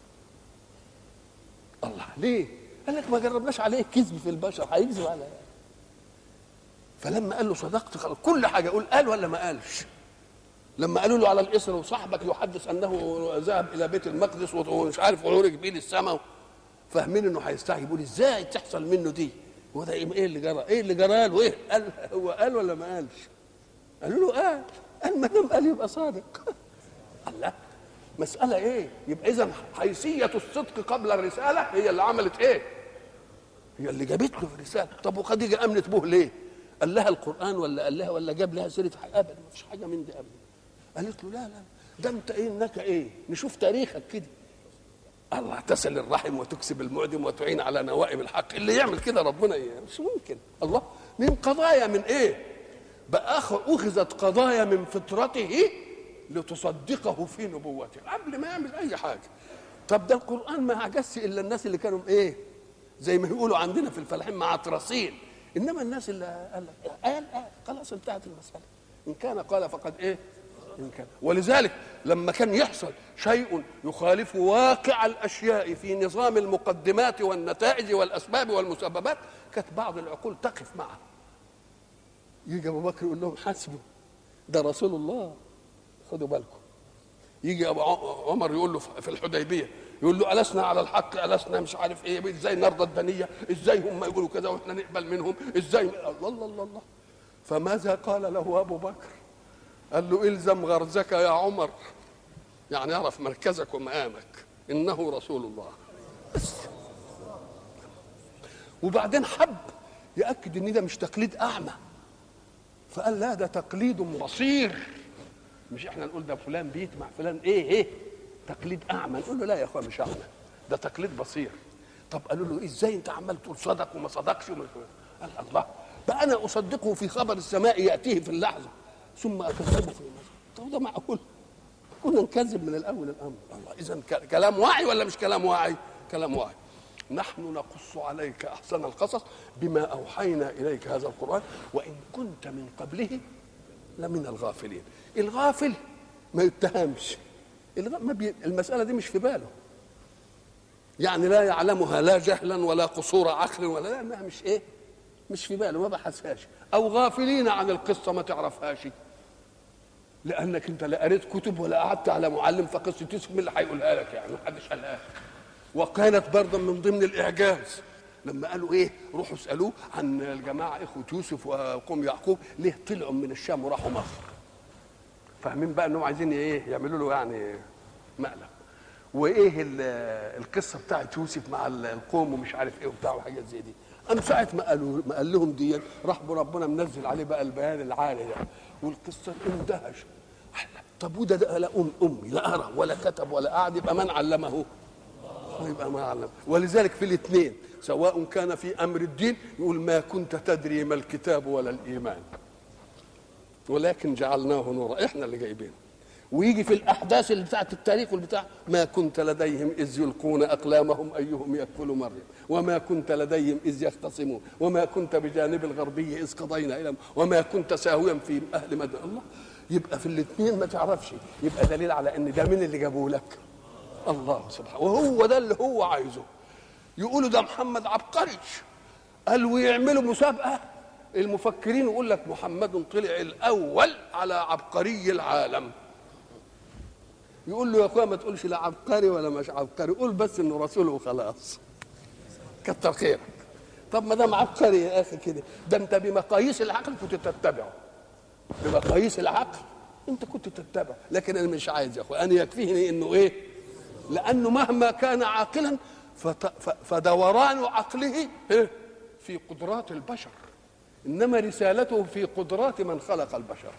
الله ليه قال لك ما جربناش عليه كذب في البشر هيكذب على إيه؟ فلما قال له صدقت خلاص كل حاجه يقول قال ولا ما قالش لما قالوا له على الاسر وصاحبك يحدث انه ذهب الى بيت المقدس ومش عارف وعرج بيه للسماء فاهمين انه هيستعجب يقول ازاي تحصل منه دي هو ده ايه اللي جرى ايه اللي جرى له ايه قال هو قال ولا ما قالش قالوا له قال قال ما دام قال يبقى صادق الله مسألة إيه؟ يبقى إذا حيثية الصدق قبل الرسالة هي اللي عملت إيه؟ هي اللي جابت له الرسالة، طب وخديجة أمنت به ليه؟ قال لها القرآن ولا قال لها ولا جاب لها سيرة حاجة أبدا ما فيش حاجة من دي أبدا. قالت له لا لا ده أنت إيه إنك إيه؟ نشوف تاريخك كده. الله تصل الرحم وتكسب المعدم وتعين على نوائب الحق اللي يعمل كده ربنا إيه؟ مش ممكن الله من قضايا من ايه بقى اخذت قضايا من فطرته لتصدقه في نبوته قبل ما يعمل اي حاجه طب ده القران ما عجزش الا الناس اللي كانوا ايه زي ما يقولوا عندنا في الفلاحين معطرسين انما الناس اللي قال لك قال قال خلاص انتهت المساله ان كان قال فقد ايه إن كان ولذلك لما كان يحصل شيء يخالف واقع الاشياء في نظام المقدمات والنتائج والاسباب والمسببات كانت بعض العقول تقف معه يجي ابو بكر يقول لهم حسبوا ده رسول الله خدوا بالكم يجي ابو عمر يقول له في الحديبيه يقول له ألسنا على الحق ألسنا مش عارف ايه ازاي نرضى الدنيه ازاي هم يقولوا كذا واحنا نقبل منهم ازاي الله الله الله, الله. فماذا قال له ابو بكر قال له الزم غرزك يا عمر يعني اعرف مركزك ومقامك انه رسول الله بس وبعدين حب ياكد ان ده مش تقليد اعمى فقال لا ده تقليد بصير مش احنا نقول ده فلان بيت مع فلان ايه ايه تقليد اعمى نقول له لا يا اخوان مش اعمى ده تقليد بصير طب قالوا له ازاي انت عمال تقول صدق وما صدقش وما قال الله بقى انا اصدقه في خبر السماء ياتيه في اللحظه ثم اكذبه في المسجد طب ده معقول كنا نكذب من الاول الامر الله اذا كلام واعي ولا مش كلام واعي كلام واعي نحن نقص عليك احسن القصص بما اوحينا اليك هذا القران وان كنت من قبله لمن الغافلين الغافل ما يتهمش ما بي... المساله دي مش في باله يعني لا يعلمها لا جهلا ولا قصور عقل ولا لانها مش ايه مش في باله ما بحثهاش او غافلين عن القصه ما تعرفهاش لانك انت لا قريت كتب ولا قعدت على معلم فقصه يوسف مين اللي هيقولها لك يعني ما حدش قالها وكانت برضه من ضمن الاعجاز لما قالوا ايه روحوا اسالوه عن الجماعه اخوه يوسف وقوم يعقوب ليه طلعوا من الشام وراحوا مصر فاهمين بقى انهم عايزين ايه يعملوا له يعني مقلب وايه القصه بتاعت يوسف مع القوم ومش عارف ايه وبتاع وحاجات زي دي ام ساعه ما قالوا ما قال لهم دي راح ربنا منزل عليه بقى البيان العالي ده والقصه اندهش طب وده ده لا ام امي لا ارى ولا كتب ولا قعد يبقى من علمه يبقى ما علم ولذلك في الاثنين سواء كان في امر الدين يقول ما كنت تدري ما الكتاب ولا الايمان ولكن جعلناه نورا احنا اللي جايبينه ويجي في الاحداث اللي بتاعت التاريخ والبتاع ما كنت لديهم اذ يلقون اقلامهم ايهم يكفل مريم وما كنت لديهم اذ يختصمون وما كنت بجانب الغربي اذ قضينا الى وما كنت ساويا في اهل مدن الله يبقى في الاثنين ما تعرفش يبقى دليل على ان ده مين اللي جابه لك الله سبحانه وهو ده اللي هو عايزه يقولوا ده محمد عبقري قال ويعملوا مسابقه المفكرين يقول لك محمد طلع الاول على عبقري العالم يقول له يا اخويا ما تقولش لا عبقري ولا مش عبقري قول بس انه رسول وخلاص كتر خيرك طب ما دام عبقري يا اخي كده ده انت بمقاييس العقل كنت تتبعه بمقاييس العقل انت كنت تتبعه لكن انا مش عايز يا اخويا انا يكفيني انه ايه لانه مهما كان عاقلا فدوران عقله إيه؟ في قدرات البشر انما رسالته في قدرات من خلق البشر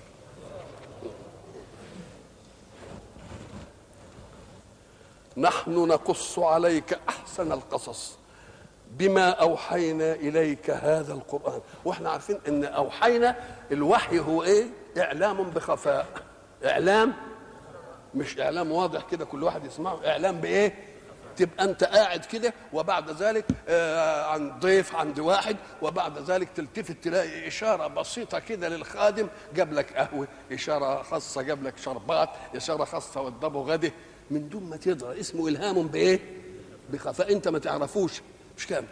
نحن نقص عليك احسن القصص بما اوحينا اليك هذا القران واحنا عارفين ان اوحينا الوحي هو ايه اعلام بخفاء اعلام مش اعلام واضح كده كل واحد يسمعه اعلام بايه تبقى انت قاعد كده وبعد ذلك آه عند ضيف عند واحد وبعد ذلك تلتفت تلاقي اشاره بسيطه كده للخادم جاب لك قهوه اشاره خاصه جاب لك شربات اشاره خاصه وضبه غده من دون ما تدرى اسمه الهام بايه بخفاء انت ما تعرفوش مش كام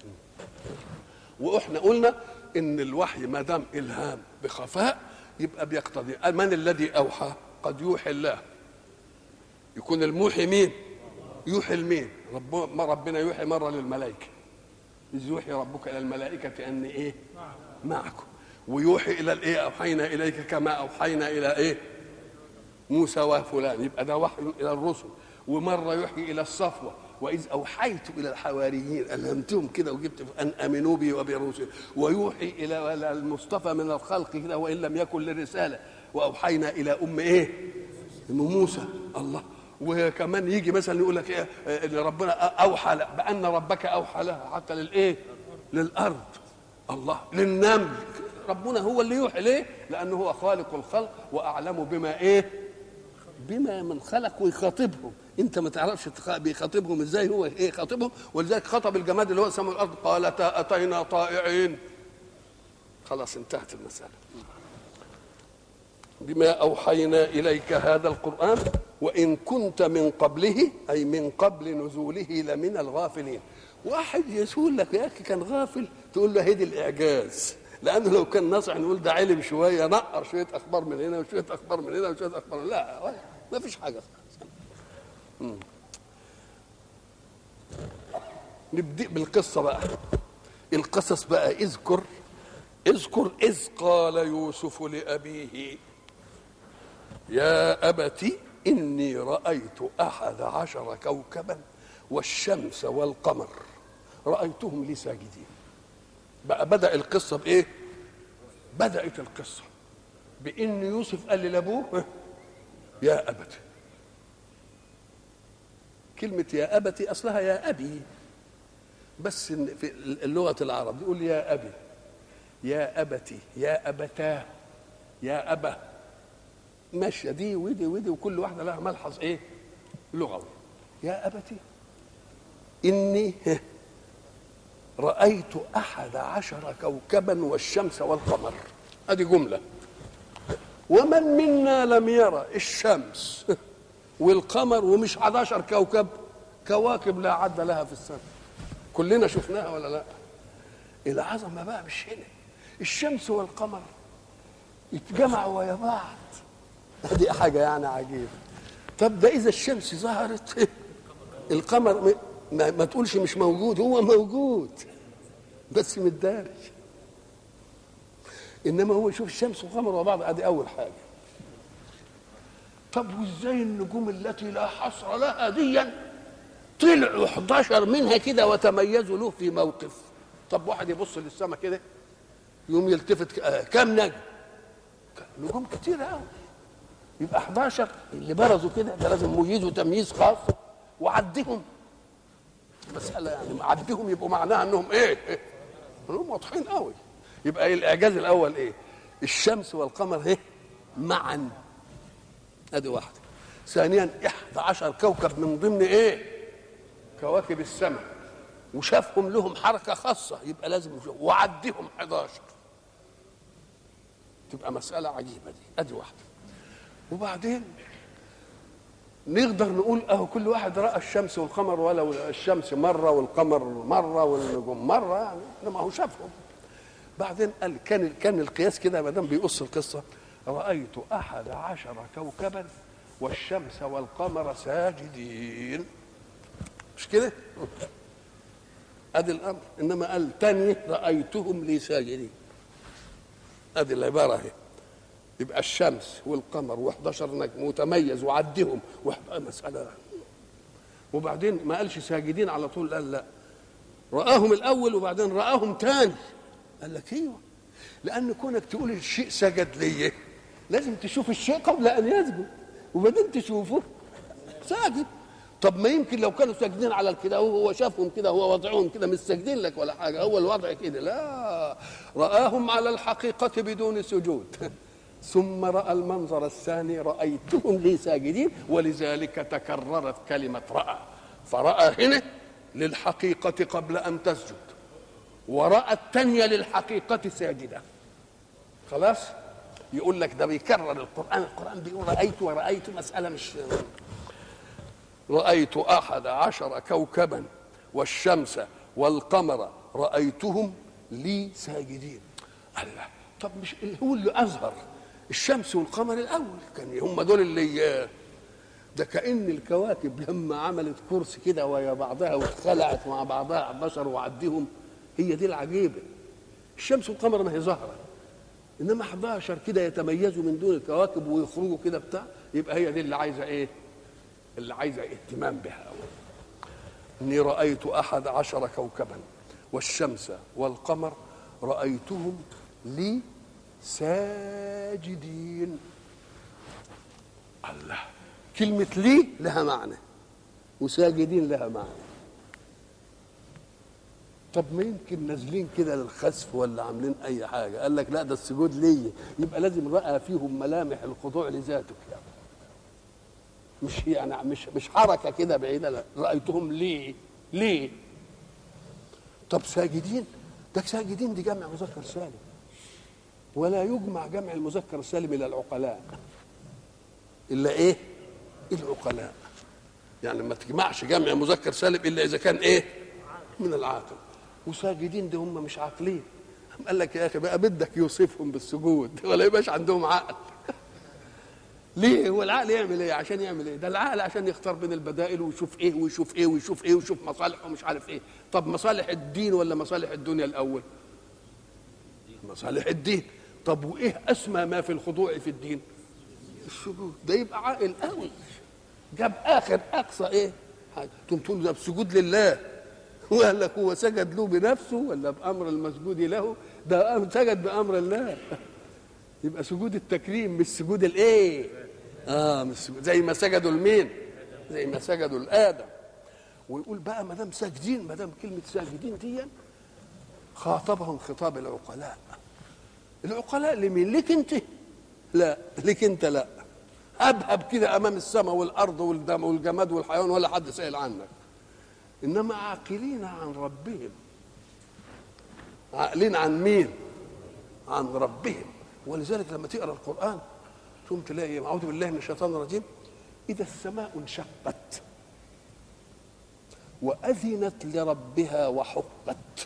واحنا قلنا ان الوحي ما دام الهام بخفاء يبقى بيقتضي من الذي اوحى قد يوحي الله يكون الموحي مين يوحي لمين رب ما ربنا يوحي مره للملائكه اذ يوحي ربك الى الملائكه اني ايه معكم ويوحي الى الايه اوحينا اليك كما اوحينا الى ايه موسى وفلان يبقى ده وحي الى الرسل ومره يوحي الى الصفوه واذ اوحيت الى الحواريين الهمتهم كده وجبت ان امنوا بي وبرسلي ويوحي الى المصطفى من الخلق كده وان لم يكن للرساله واوحينا الى ام ايه ام موسى الله وكمان يجي مثلا يقول لك ايه ان ربنا اوحى بان ربك اوحى لها حتى للايه للارض الله للنمل ربنا هو اللي يوحي ليه لانه هو خالق الخلق واعلم بما ايه بما من خلق ويخاطبهم انت ما تعرفش بيخاطبهم ازاي هو ايه خاطبهم ولذلك خطب الجماد اللي هو سموا الارض قال اتينا طائعين خلاص انتهت المساله بما اوحينا اليك هذا القران وان كنت من قبله اي من قبل نزوله لمن الغافلين واحد يقول لك يا اخي كان غافل تقول له هدي الاعجاز لانه لو كان ناصح نقول ده علم شويه نقر شويه اخبار من هنا وشويه اخبار من هنا وشويه اخبار لا ما فيش حاجه نبدا بالقصه بقى القصص بقى اذكر اذكر اذ قال يوسف لابيه يا ابت اني رايت احد عشر كوكبا والشمس والقمر رايتهم لي ساجدين بقى بدا القصه بايه بدات القصه بان يوسف قال لابوه يا ابت كلمة يا أبت أصلها يا أبي بس في اللغة العرب يقول يا أبي يا أبتي يا أبتاه يا أبا ماشية دي ودي ودي وكل واحدة لها ملحظ إيه لغوي يا أبتي إني رأيت أحد عشر كوكبا والشمس والقمر هذه جملة ومن منا لم يرى الشمس والقمر ومش 11 كوكب كواكب لا عد لها في السماء كلنا شفناها ولا لا العظمه بقى مش هنا الشمس والقمر يتجمعوا ويا بعض دي حاجه يعني عجيبه طب ده اذا الشمس ظهرت القمر ما, ما تقولش مش موجود هو موجود بس متدارج انما هو يشوف الشمس والقمر وبعض بعض ادي اول حاجه طب وازاي النجوم التي لا حصر لها ديا طلعوا 11 منها كده وتميزوا له في موقف طب واحد يبص للسماء كده يقوم يلتفت كم نجم نجوم كتير قوي يبقى 11 اللي برزوا كده ده لازم مميزوا تمييز خاص وعدهم مسألة يعني عدهم يبقوا معناها انهم ايه؟ إيه؟ انهم واضحين قوي يبقى الاعجاز الاول ايه؟ الشمس والقمر ايه؟ معا ادي واحده ثانيا 11 كوكب من ضمن ايه كواكب السماء وشافهم لهم حركه خاصه يبقى لازم يشوف وعدهم 11 تبقى مساله عجيبه دي ادي واحده وبعدين نقدر نقول اهو كل واحد راى الشمس والقمر ولو الشمس مره والقمر مره والنجوم مره يعني ما هو شافهم بعدين قال كان كان القياس كده ما دام بيقص القصه رايت احد عشر كوكبا والشمس والقمر ساجدين مش كده ادي الامر انما قال تاني رايتهم لي ساجدين ادي العباره اهي يبقى الشمس والقمر و11 نجم وتميز وعدهم مساله وبعدين ما قالش ساجدين على طول قال لا رآهم الأول وبعدين رآهم تاني قال لك ايوه لأن كونك تقول الشيء سجد ليه لازم تشوف الشيء قبل أن يسجد وبعدين تشوفه ساجد طب ما يمكن لو كانوا ساجدين على كده وهو شافهم كده هو وضعهم كده مش ساجدين لك ولا حاجه هو الوضع كده لا رآهم على الحقيقة بدون سجود ثم راى المنظر الثاني رايتهم لي ساجدين ولذلك تكررت كلمه راى فراى هنا للحقيقه قبل ان تسجد وراى الثانيه للحقيقه ساجده خلاص يقول لك ده بيكرر القران القران بيقول رايت ورايت مساله مش رايت احد عشر كوكبا والشمس والقمر رايتهم لي ساجدين الله طب مش هو اللي اظهر الشمس والقمر الاول كان هم دول اللي ده كان الكواكب لما عملت كرسي كده ويا بعضها واتخلعت مع بعضها بشر وعديهم هي دي العجيبه الشمس والقمر ما هي ظاهره انما 11 كده يتميزوا من دون الكواكب ويخرجوا كده بتاع يبقى هي دي اللي عايزه ايه اللي عايزه اهتمام بها أول. اني رايت احد عشر كوكبا والشمس والقمر رايتهم لي ساجدين الله كلمة لي لها معنى وساجدين لها معنى طب ما يمكن نازلين كده للخسف ولا عاملين اي حاجه قال لك لا ده السجود لي يبقى لازم راى فيهم ملامح الخضوع لذاتك يعني مش يعني مش مش حركه كده بعيده لا رايتهم ليه ليه طب ساجدين ده ساجدين دي جمع مذكر سالم ولا يجمع جمع المذكر السالم الى العقلاء الا ايه العقلاء يعني ما تجمعش جمع مذكر سالم الا اذا كان ايه من العاقل وساجدين ده هم مش عاقلين قال لك يا اخي بقى بدك يوصفهم بالسجود ولا يبقاش عندهم عقل ليه هو العقل يعمل ايه عشان يعمل ايه ده العقل عشان يختار بين البدائل ويشوف ايه ويشوف ايه ويشوف ايه ويشوف مصالحه ومش عارف ايه طب مصالح الدين ولا مصالح الدنيا الاول مصالح الدين طب وايه اسمى ما في الخضوع في الدين السجود ده يبقى عاقل قوي جاب اخر اقصى ايه تقوم تقول ده بسجود لله وقال لك هو سجد له بنفسه ولا بامر المسجود له ده سجد بامر الله يبقى سجود التكريم مش سجود الايه اه مش سجود زي ما سجدوا لمين زي ما سجدوا لادم ويقول بقى ما دام ساجدين ما دام كلمه ساجدين دي خاطبهم خطاب العقلاء العقلاء لمين ليك انت لا ليك انت لا ابهب كده امام السماء والارض والدم والجماد والحيوان ولا حد سائل عنك انما عاقلين عن ربهم عاقلين عن مين عن ربهم ولذلك لما تقرا القران ثم تلاقي اعوذ بالله من الشيطان الرجيم اذا السماء انشقت واذنت لربها وحقت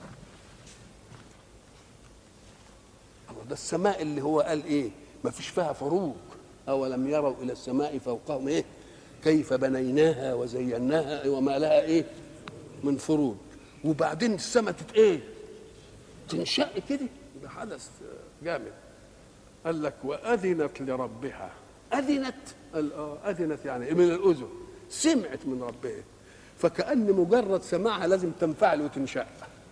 الله ده السماء اللي هو قال ايه ما فيش فيها فروج اولم يروا الى السماء فوقهم ايه كيف بنيناها وزيناها وما لها ايه من فروج وبعدين السماء تت ايه تنشق كده ده حدث جامد قال لك واذنت لربها اذنت قال اه اذنت يعني من الاذن سمعت من ربها فكأن مجرد سماعها لازم تنفعل وتنشق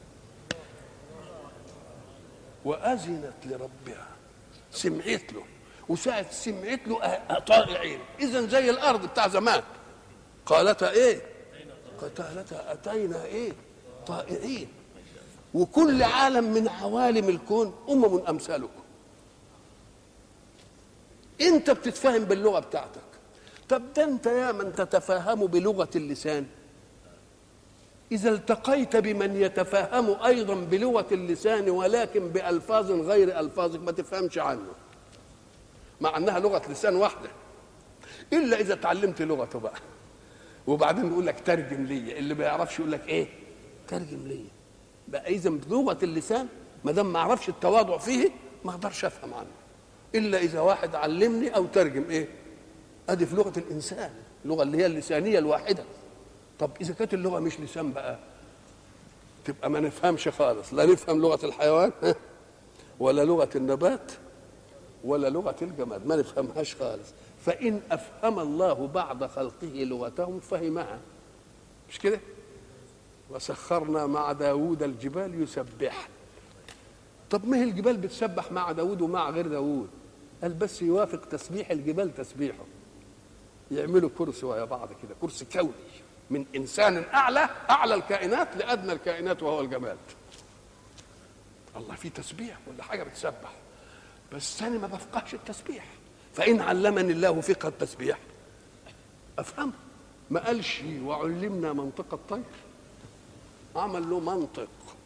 وأذنت لربها سمعت له وساعة سمعت له طائعين إذا زي الأرض بتاع زمان قالتا إيه قالتا أتينا إيه طائعين وكل عالم من عوالم الكون أمم أمثالكم أنت بتتفهم باللغة بتاعتك طب ده انت يا من تتفاهم بلغه اللسان اذا التقيت بمن يتفاهم ايضا بلغه اللسان ولكن بالفاظ غير الفاظك ما تفهمش عنه مع انها لغه لسان واحده الا اذا تعلمت لغته بقى وبعدين يقول لك ترجم لي اللي ما يعرفش يقول لك ايه ترجم لي بقى اذا بلغه اللسان ما دام ما اعرفش التواضع فيه ما اقدرش افهم عنه الا اذا واحد علمني او ترجم ايه ادي في لغه الانسان اللغه اللي هي اللسانيه الواحده طب اذا كانت اللغه مش لسان بقى تبقى ما نفهمش خالص لا نفهم لغه الحيوان ولا لغه النبات ولا لغه الجماد ما نفهمهاش خالص فان افهم الله بعد خلقه لغتهم فهمها مش كده وسخرنا مع داوود الجبال يسبح طب ما هي الجبال بتسبح مع داوود ومع غير داوود قال بس يوافق تسبيح الجبال تسبيحه يعملوا كرسي ويا بعض كده كرسي كوني من انسان اعلى اعلى الكائنات لادنى الكائنات وهو الجماد الله في تسبيح ولا حاجه بتسبح بس انا ما بفقهش التسبيح فان علمني الله فقه التسبيح افهم ما قالش وعلمنا منطق الطير عمل له منطق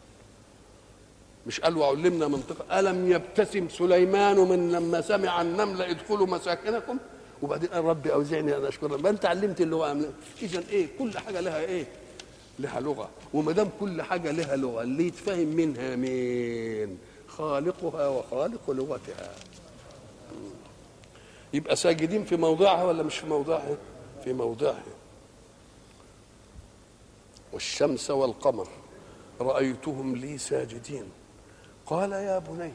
مش قال وعلمنا منطق ألم يبتسم سليمان من لما سمع النمل ادخلوا مساكنكم وبعدين قال ربي أوزعني أن أشكر ما أنت علمت اللغة إذا إيه كل حاجة لها إيه لها لغة وما دام كل حاجة لها لغة اللي يتفهم منها مين خالقها وخالق لغتها يبقى ساجدين في موضعها ولا مش في موضعها في موضعها والشمس والقمر رأيتهم لي ساجدين قال يا بني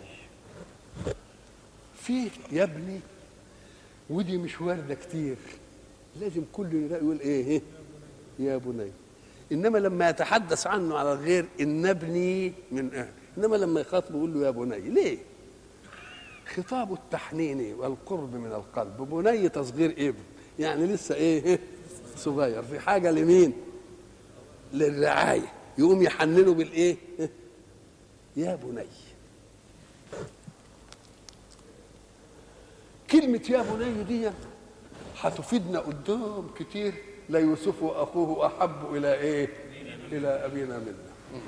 فيه يا ابني ودي مش واردة كتير لازم كل يقول ايه يا بني انما لما يتحدث عنه على الغير ان ابني من اهل انما لما يخاطبه يقول له يا بني ليه خطاب التحنين والقرب من القلب بني تصغير ابن يعني لسه ايه صغير في حاجه لمين للرعايه يقوم يحننه بالايه يا بني كلمة يا بني دي هتفيدنا قدام كتير لا يوسف واخوه احب الى ايه؟ الى ابينا منا.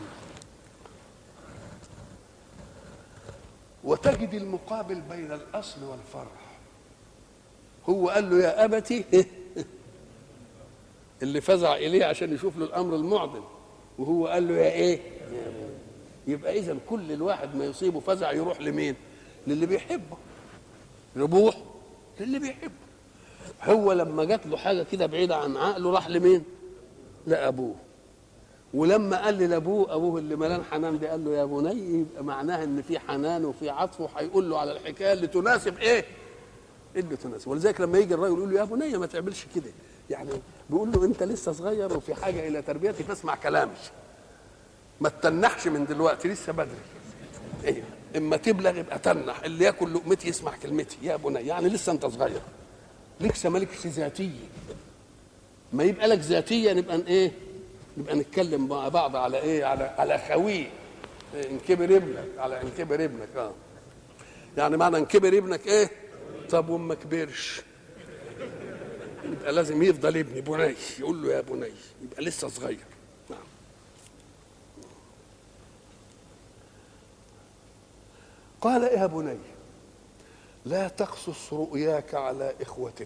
وتجد المقابل بين الاصل والفرع. هو قال له يا ابتي اللي فزع اليه عشان يشوف له الامر المعضل وهو قال له يا ايه؟ يا بني. يبقى اذا كل الواحد ما يصيبه فزع يروح لمين؟ للي بيحبه. يروح للي بيحبه. هو لما جات له حاجه كده بعيده عن عقله راح لمين؟ لابوه ولما قال لابوه ابوه اللي ملان حنان ده قال له يا بني يبقى معناها ان في حنان وفي عطف وهيقول له على الحكايه اللي تناسب ايه؟ اللي تناسب ولذلك لما يجي الراجل يقول له يا بني ما تعملش كده يعني بيقول له انت لسه صغير وفي حاجه الى تربيتي فاسمع كلامي ما تتنحش من دلوقتي لسه بدري ايه اما تبلغ يبقى تنح اللي ياكل لقمتي يسمع كلمتي يا بني يعني لسه انت صغير لسه مالكش ذاتيه ما يبقى لك ذاتيه نبقى ايه نبقى نتكلم مع بعض على ايه على على خويه إيه ان كبر ابنك على ان كبر ابنك اه يعني معنى ان كبر ابنك ايه طب وما كبرش يبقى لازم يفضل ابني بني يقول له يا بني يبقى لسه صغير نعم قال يا بني لا تقصص رؤياك على اخوتك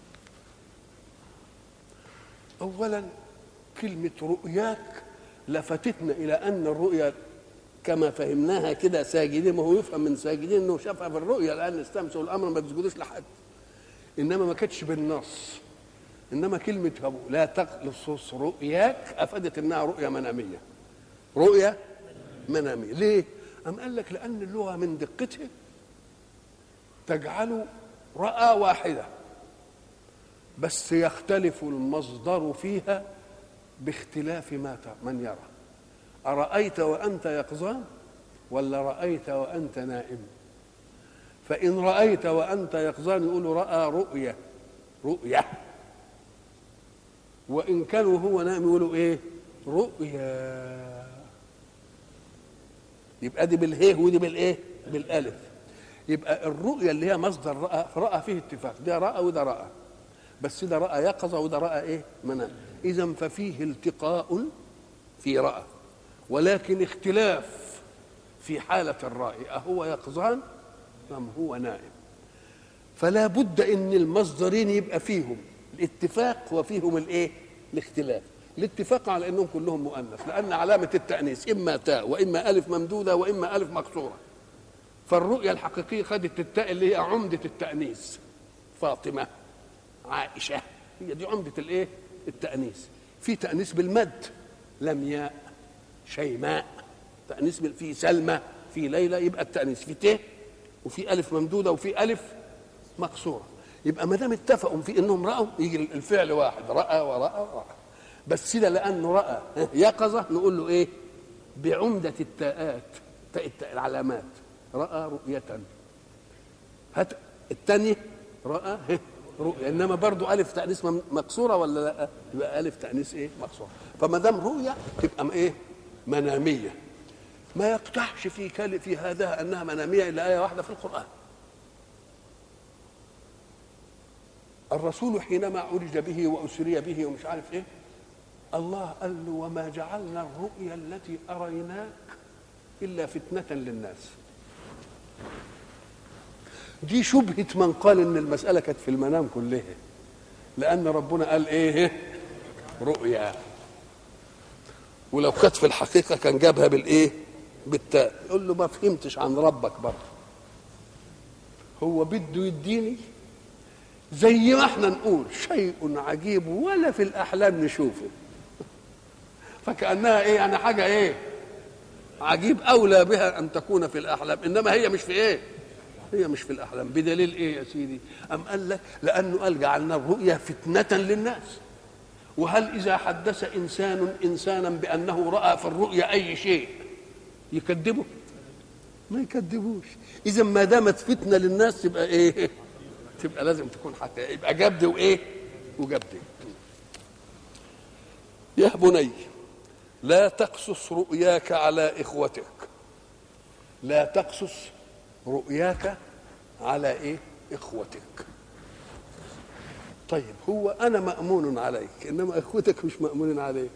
اولا كلمه رؤياك لفتتنا الى ان الرؤيا كما فهمناها كده ساجدين ما هو يفهم من ساجدين انه شافها في الرؤيا الان استمسوا الامر ما تسجدوش لحد انما ما كانتش بالنص انما كلمه أبو لا تقصص رؤياك افادت انها رؤيا مناميه رؤيا مناميه ليه؟ أم قال لك لأن اللغة من دقتها تجعل رأى واحدة بس يختلف المصدر فيها باختلاف ما من يرى أرأيت وأنت يقظان ولا رأيت وأنت نائم فإن رأيت وأنت يقظان يقول رأى رؤية رؤية وإن كانوا هو نائم يقولوا إيه رؤيا يبقى دي بالهيه ودي بالايه بالالف يبقى الرؤيا اللي هي مصدر راى راى فيه اتفاق ده راى وده راى بس ده راى يقظه وده راى ايه منام اذا ففيه التقاء في راى ولكن اختلاف في حاله الراي اهو يقظان ام هو نائم فلا بد ان المصدرين يبقى فيهم الاتفاق وفيهم الايه الاختلاف الاتفاق على انهم كلهم مؤنث لان علامه التانيث اما تاء واما الف ممدوده واما الف مكسوره فالرؤيه الحقيقيه خدت التاء اللي هي عمده التانيث فاطمه عائشه هي دي عمده الايه التانيث في تانيث بالمد لمياء شيماء تانيث بال- في سلمى في ليلى يبقى التانيث في ت وفي الف ممدوده وفي الف مكسوره يبقى ما دام اتفقوا في انهم راوا يجي الفعل واحد راى وراى وراى بس ده لانه راى يقظه نقول له ايه بعمده التاءات تاء التاء العلامات راى رؤيه هات الثانيه راى رؤيا انما برضو الف تانيث مم- مكسوره ولا لا يبقى الف تانيث ايه مكسوره فما دام رؤيا تبقى م- ايه مناميه ما يقطعش في كل في هذا انها مناميه الا ايه واحده في القران الرسول حينما عرج به واسري به ومش عارف ايه الله قال له وما جعلنا الرؤيا التي اريناك الا فتنه للناس دي شبهه من قال ان المساله كانت في المنام كلها لان ربنا قال ايه رؤيا ولو كانت في الحقيقه كان جابها بالايه بالتاء يقول له ما فهمتش عن ربك برضه هو بده يديني زي ما احنا نقول شيء عجيب ولا في الاحلام نشوفه فكانها ايه يعني حاجه ايه عجيب اولى بها ان تكون في الاحلام انما هي مش في ايه هي مش في الاحلام بدليل ايه يا سيدي ام قال لك لانه قال جعلنا الرؤيا فتنه للناس وهل اذا حدث انسان انسانا بانه راى في الرؤيا اي شيء يكذبه ما يكذبوش اذا ما دامت فتنه للناس تبقى ايه تبقى لازم تكون حقيقة يبقى جبد وايه وجبد يا بني لا تقصص رؤياك على اخوتك لا تقصص رؤياك على ايه اخوتك طيب هو انا مامون عليك انما اخوتك مش مامون عليك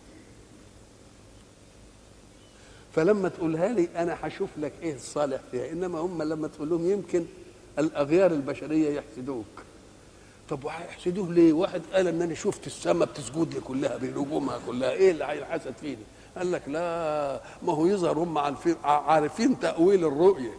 فلما تقولها لي انا هشوف لك ايه الصالح فيها انما هم لما تقول لهم يمكن الاغيار البشريه يحسدوك طب وهيحسدوه ليه؟ واحد قال ان انا شفت السماء بتسجد لي كلها بنجومها كلها ايه اللي هيحسد فيني؟ قال لك لا ما هو يظهر هم عارفين عارفين تاويل الرؤيه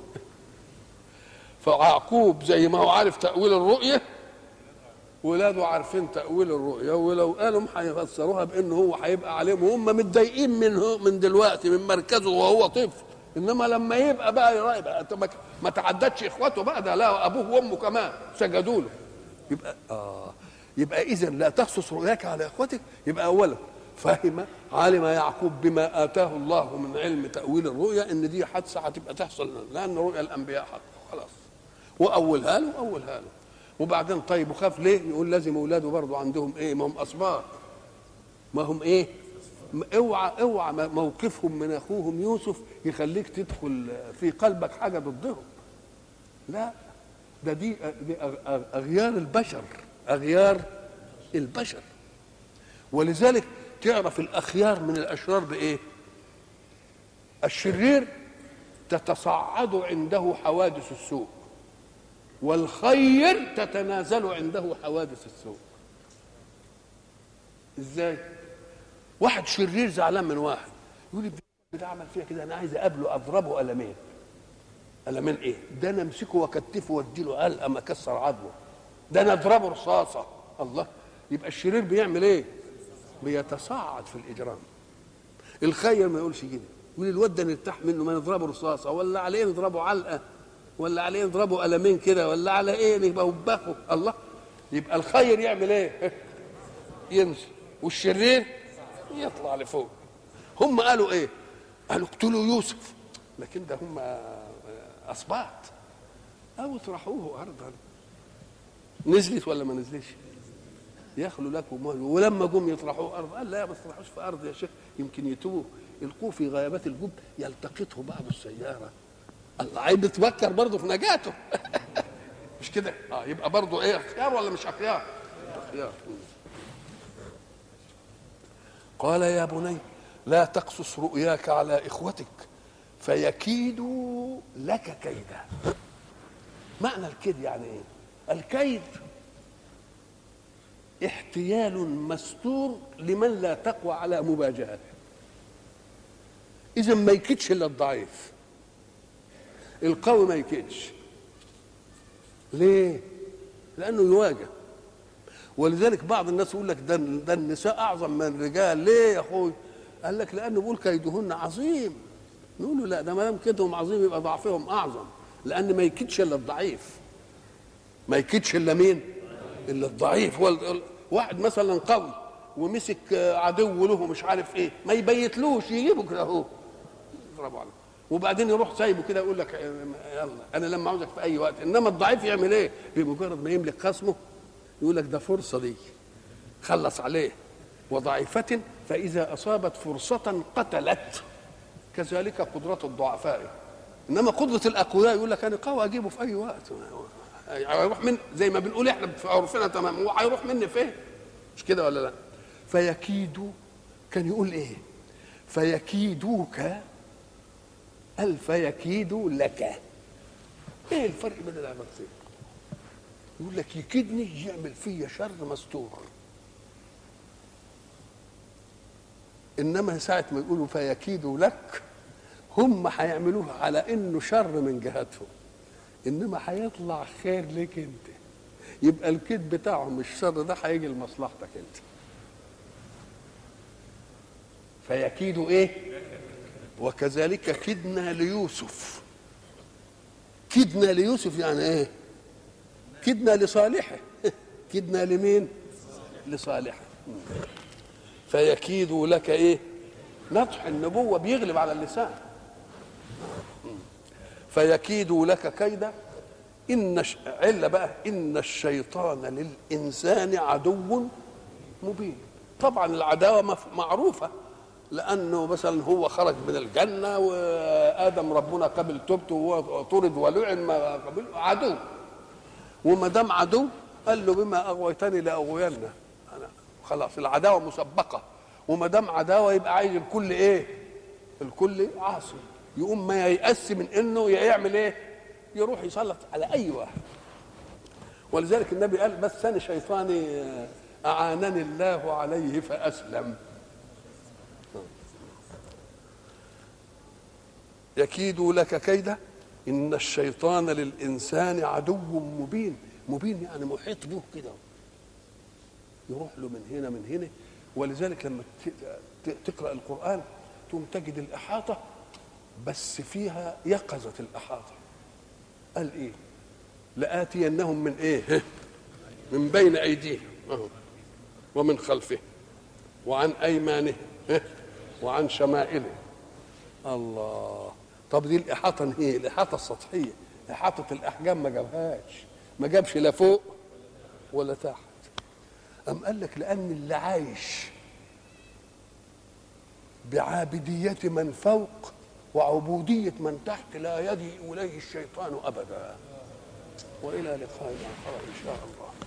فيعقوب زي ما هو عارف تاويل الرؤيه ولاده عارفين تاويل الرؤيه ولو قالوا هيفسروها بانه هو هيبقى عليهم وهم متضايقين منه من دلوقتي من مركزه وهو طفل انما لما يبقى بقى يراقب انت ما- ما تعدتش اخواته بقى ده لا ابوه وامه كمان سجدوا له يبقى اه يبقى اذا لا تخصص رؤياك على اخوتك يبقى اولا فهم علم يعقوب بما اتاه الله من علم تاويل الرؤيا ان دي حادثه هتبقى تحصل لان رؤيا الانبياء حق خلاص واولها له اولها له وبعدين طيب وخاف ليه يقول لازم اولاده برضه عندهم ايه ما هم اسباط ما هم ايه م- اوعى اوعى م- موقفهم من اخوهم يوسف يخليك تدخل في قلبك حاجه ضدهم لا ده دي دي أغ- أغ- اغيار البشر اغيار البشر ولذلك تعرف الاخيار من الاشرار بايه الشرير تتصاعد عنده حوادث السوء والخير تتنازل عنده حوادث السوء ازاي واحد شرير زعلان من واحد يقول لي ده عمل فيها كده انا عايز اقابله اضربه قلمين قلمين ايه ده انا امسكه واكتفه واديله علقه ما اكسر عظمه ده انا اضربه رصاصه الله يبقى الشرير بيعمل ايه بيتصاعد في الاجرام الخير ما يقولش كده يقول الواد ده نرتاح منه ما نضربه رصاصه ولا عليه نضربه علقه ولا عليه نضربه قلمين كده ولا على ايه نبقى وبخه الله يبقى الخير يعمل ايه ينزل والشرير يطلع لفوق هم قالوا ايه قالوا اقتلوا يوسف لكن ده هم اسباط او اطرحوه ارضا نزلت ولا ما نزلش يخلو لكم مهل ولما جم يطرحوه ارض قال لا ما تطرحوش في ارض يا شيخ يمكن يتوه القوه في غيابات الجب يلتقطه بعض السياره الله عايز بتفكر برضه في نجاته مش كده اه يبقى برضه ايه اختيار ولا مش اختيار خيار قال يا بني لا تقصص رؤياك على اخوتك فيكيدوا لك كيدا معنى الكيد يعني ايه الكيد احتيال مستور لمن لا تقوى على مواجهته اذا ما يكيدش الا الضعيف القوي ما يكيدش ليه لانه يواجه ولذلك بعض الناس يقول لك ده ده النساء اعظم من الرجال ليه يا اخوي قال لك لانه بيقول كيدهن عظيم نقول له لا ده ما دام كيدهم عظيم يبقى ضعفهم اعظم لان ما يكيدش الا الضعيف ما يكيدش الا مين الا الضعيف هو ال- واحد مثلا قوي ومسك عدو له مش عارف ايه ما يبيتلوش يجيبه كده اهو يضربه عليه وبعدين يروح سايبه كده يقول لك يلا انا لما عاوزك في اي وقت انما الضعيف يعمل ايه بمجرد ما يملك خصمه يقول لك ده فرصه دي خلص عليه وضعيفة فإذا أصابت فرصة قتلت كذلك قدرة الضعفاء إنما قدرة الأقوياء يقول لك أنا قوي أجيبه في أي وقت هيروح من زي ما بنقول إحنا في عرفنا تمام هو هيروح مني فين مش كده ولا لا فيكيد كان يقول إيه فيكيدوك قال فيكيد لك ايه الفرق بين العبارتين يقول لك يكيدني يعمل فيا شر مستور انما ساعه ما يقولوا فيكيدوا لك هم هيعملوها على انه شر من جهتهم انما هيطلع خير لك انت يبقى الكيد بتاعهم الشر ده هيجي لمصلحتك انت فيكيدوا ايه وكذلك كدنا ليوسف كدنا ليوسف يعني ايه كدنا لصالحه كدنا لمين لصالحه فيكيد لك ايه نطح النبوه بيغلب على اللسان فيكيد لك كيدا ان ش... عله بقى ان الشيطان للانسان عدو مبين طبعا العداوه مف... معروفه لانه مثلا هو خرج من الجنه وادم ربنا قبل توبته وهو طرد ولعن ما قبل عدو وما دام عدو قال له بما اغويتني لاغوين انا خلاص العداوه مسبقه وما دام عداوه يبقى عايز الكل ايه؟ الكل عاصي يقوم ما ييأس من انه يعمل ايه؟ يروح يسلط على اي واحد ولذلك النبي قال بس انا شيطاني اعانني الله عليه فاسلم يكيد لك كيدا ان الشيطان للانسان عدو مبين مبين يعني محيط به كده يروح له من هنا من هنا ولذلك لما تقرا القران تقوم تجد الاحاطه بس فيها يقظه الاحاطه قال ايه لاتينهم من ايه من بين ايديهم ومن خلفهم وعن ايمانهم وعن شمائلهم الله طب دي الاحاطه ايه الاحاطه السطحيه احاطه الاحجام ما جابهاش ما جابش لا فوق ولا تحت أم قال لك لأن اللي عايش بعابدية من فوق وعبودية من تحت لا يجي إليه الشيطان أبدا وإلى لقاء آخر إن شاء الله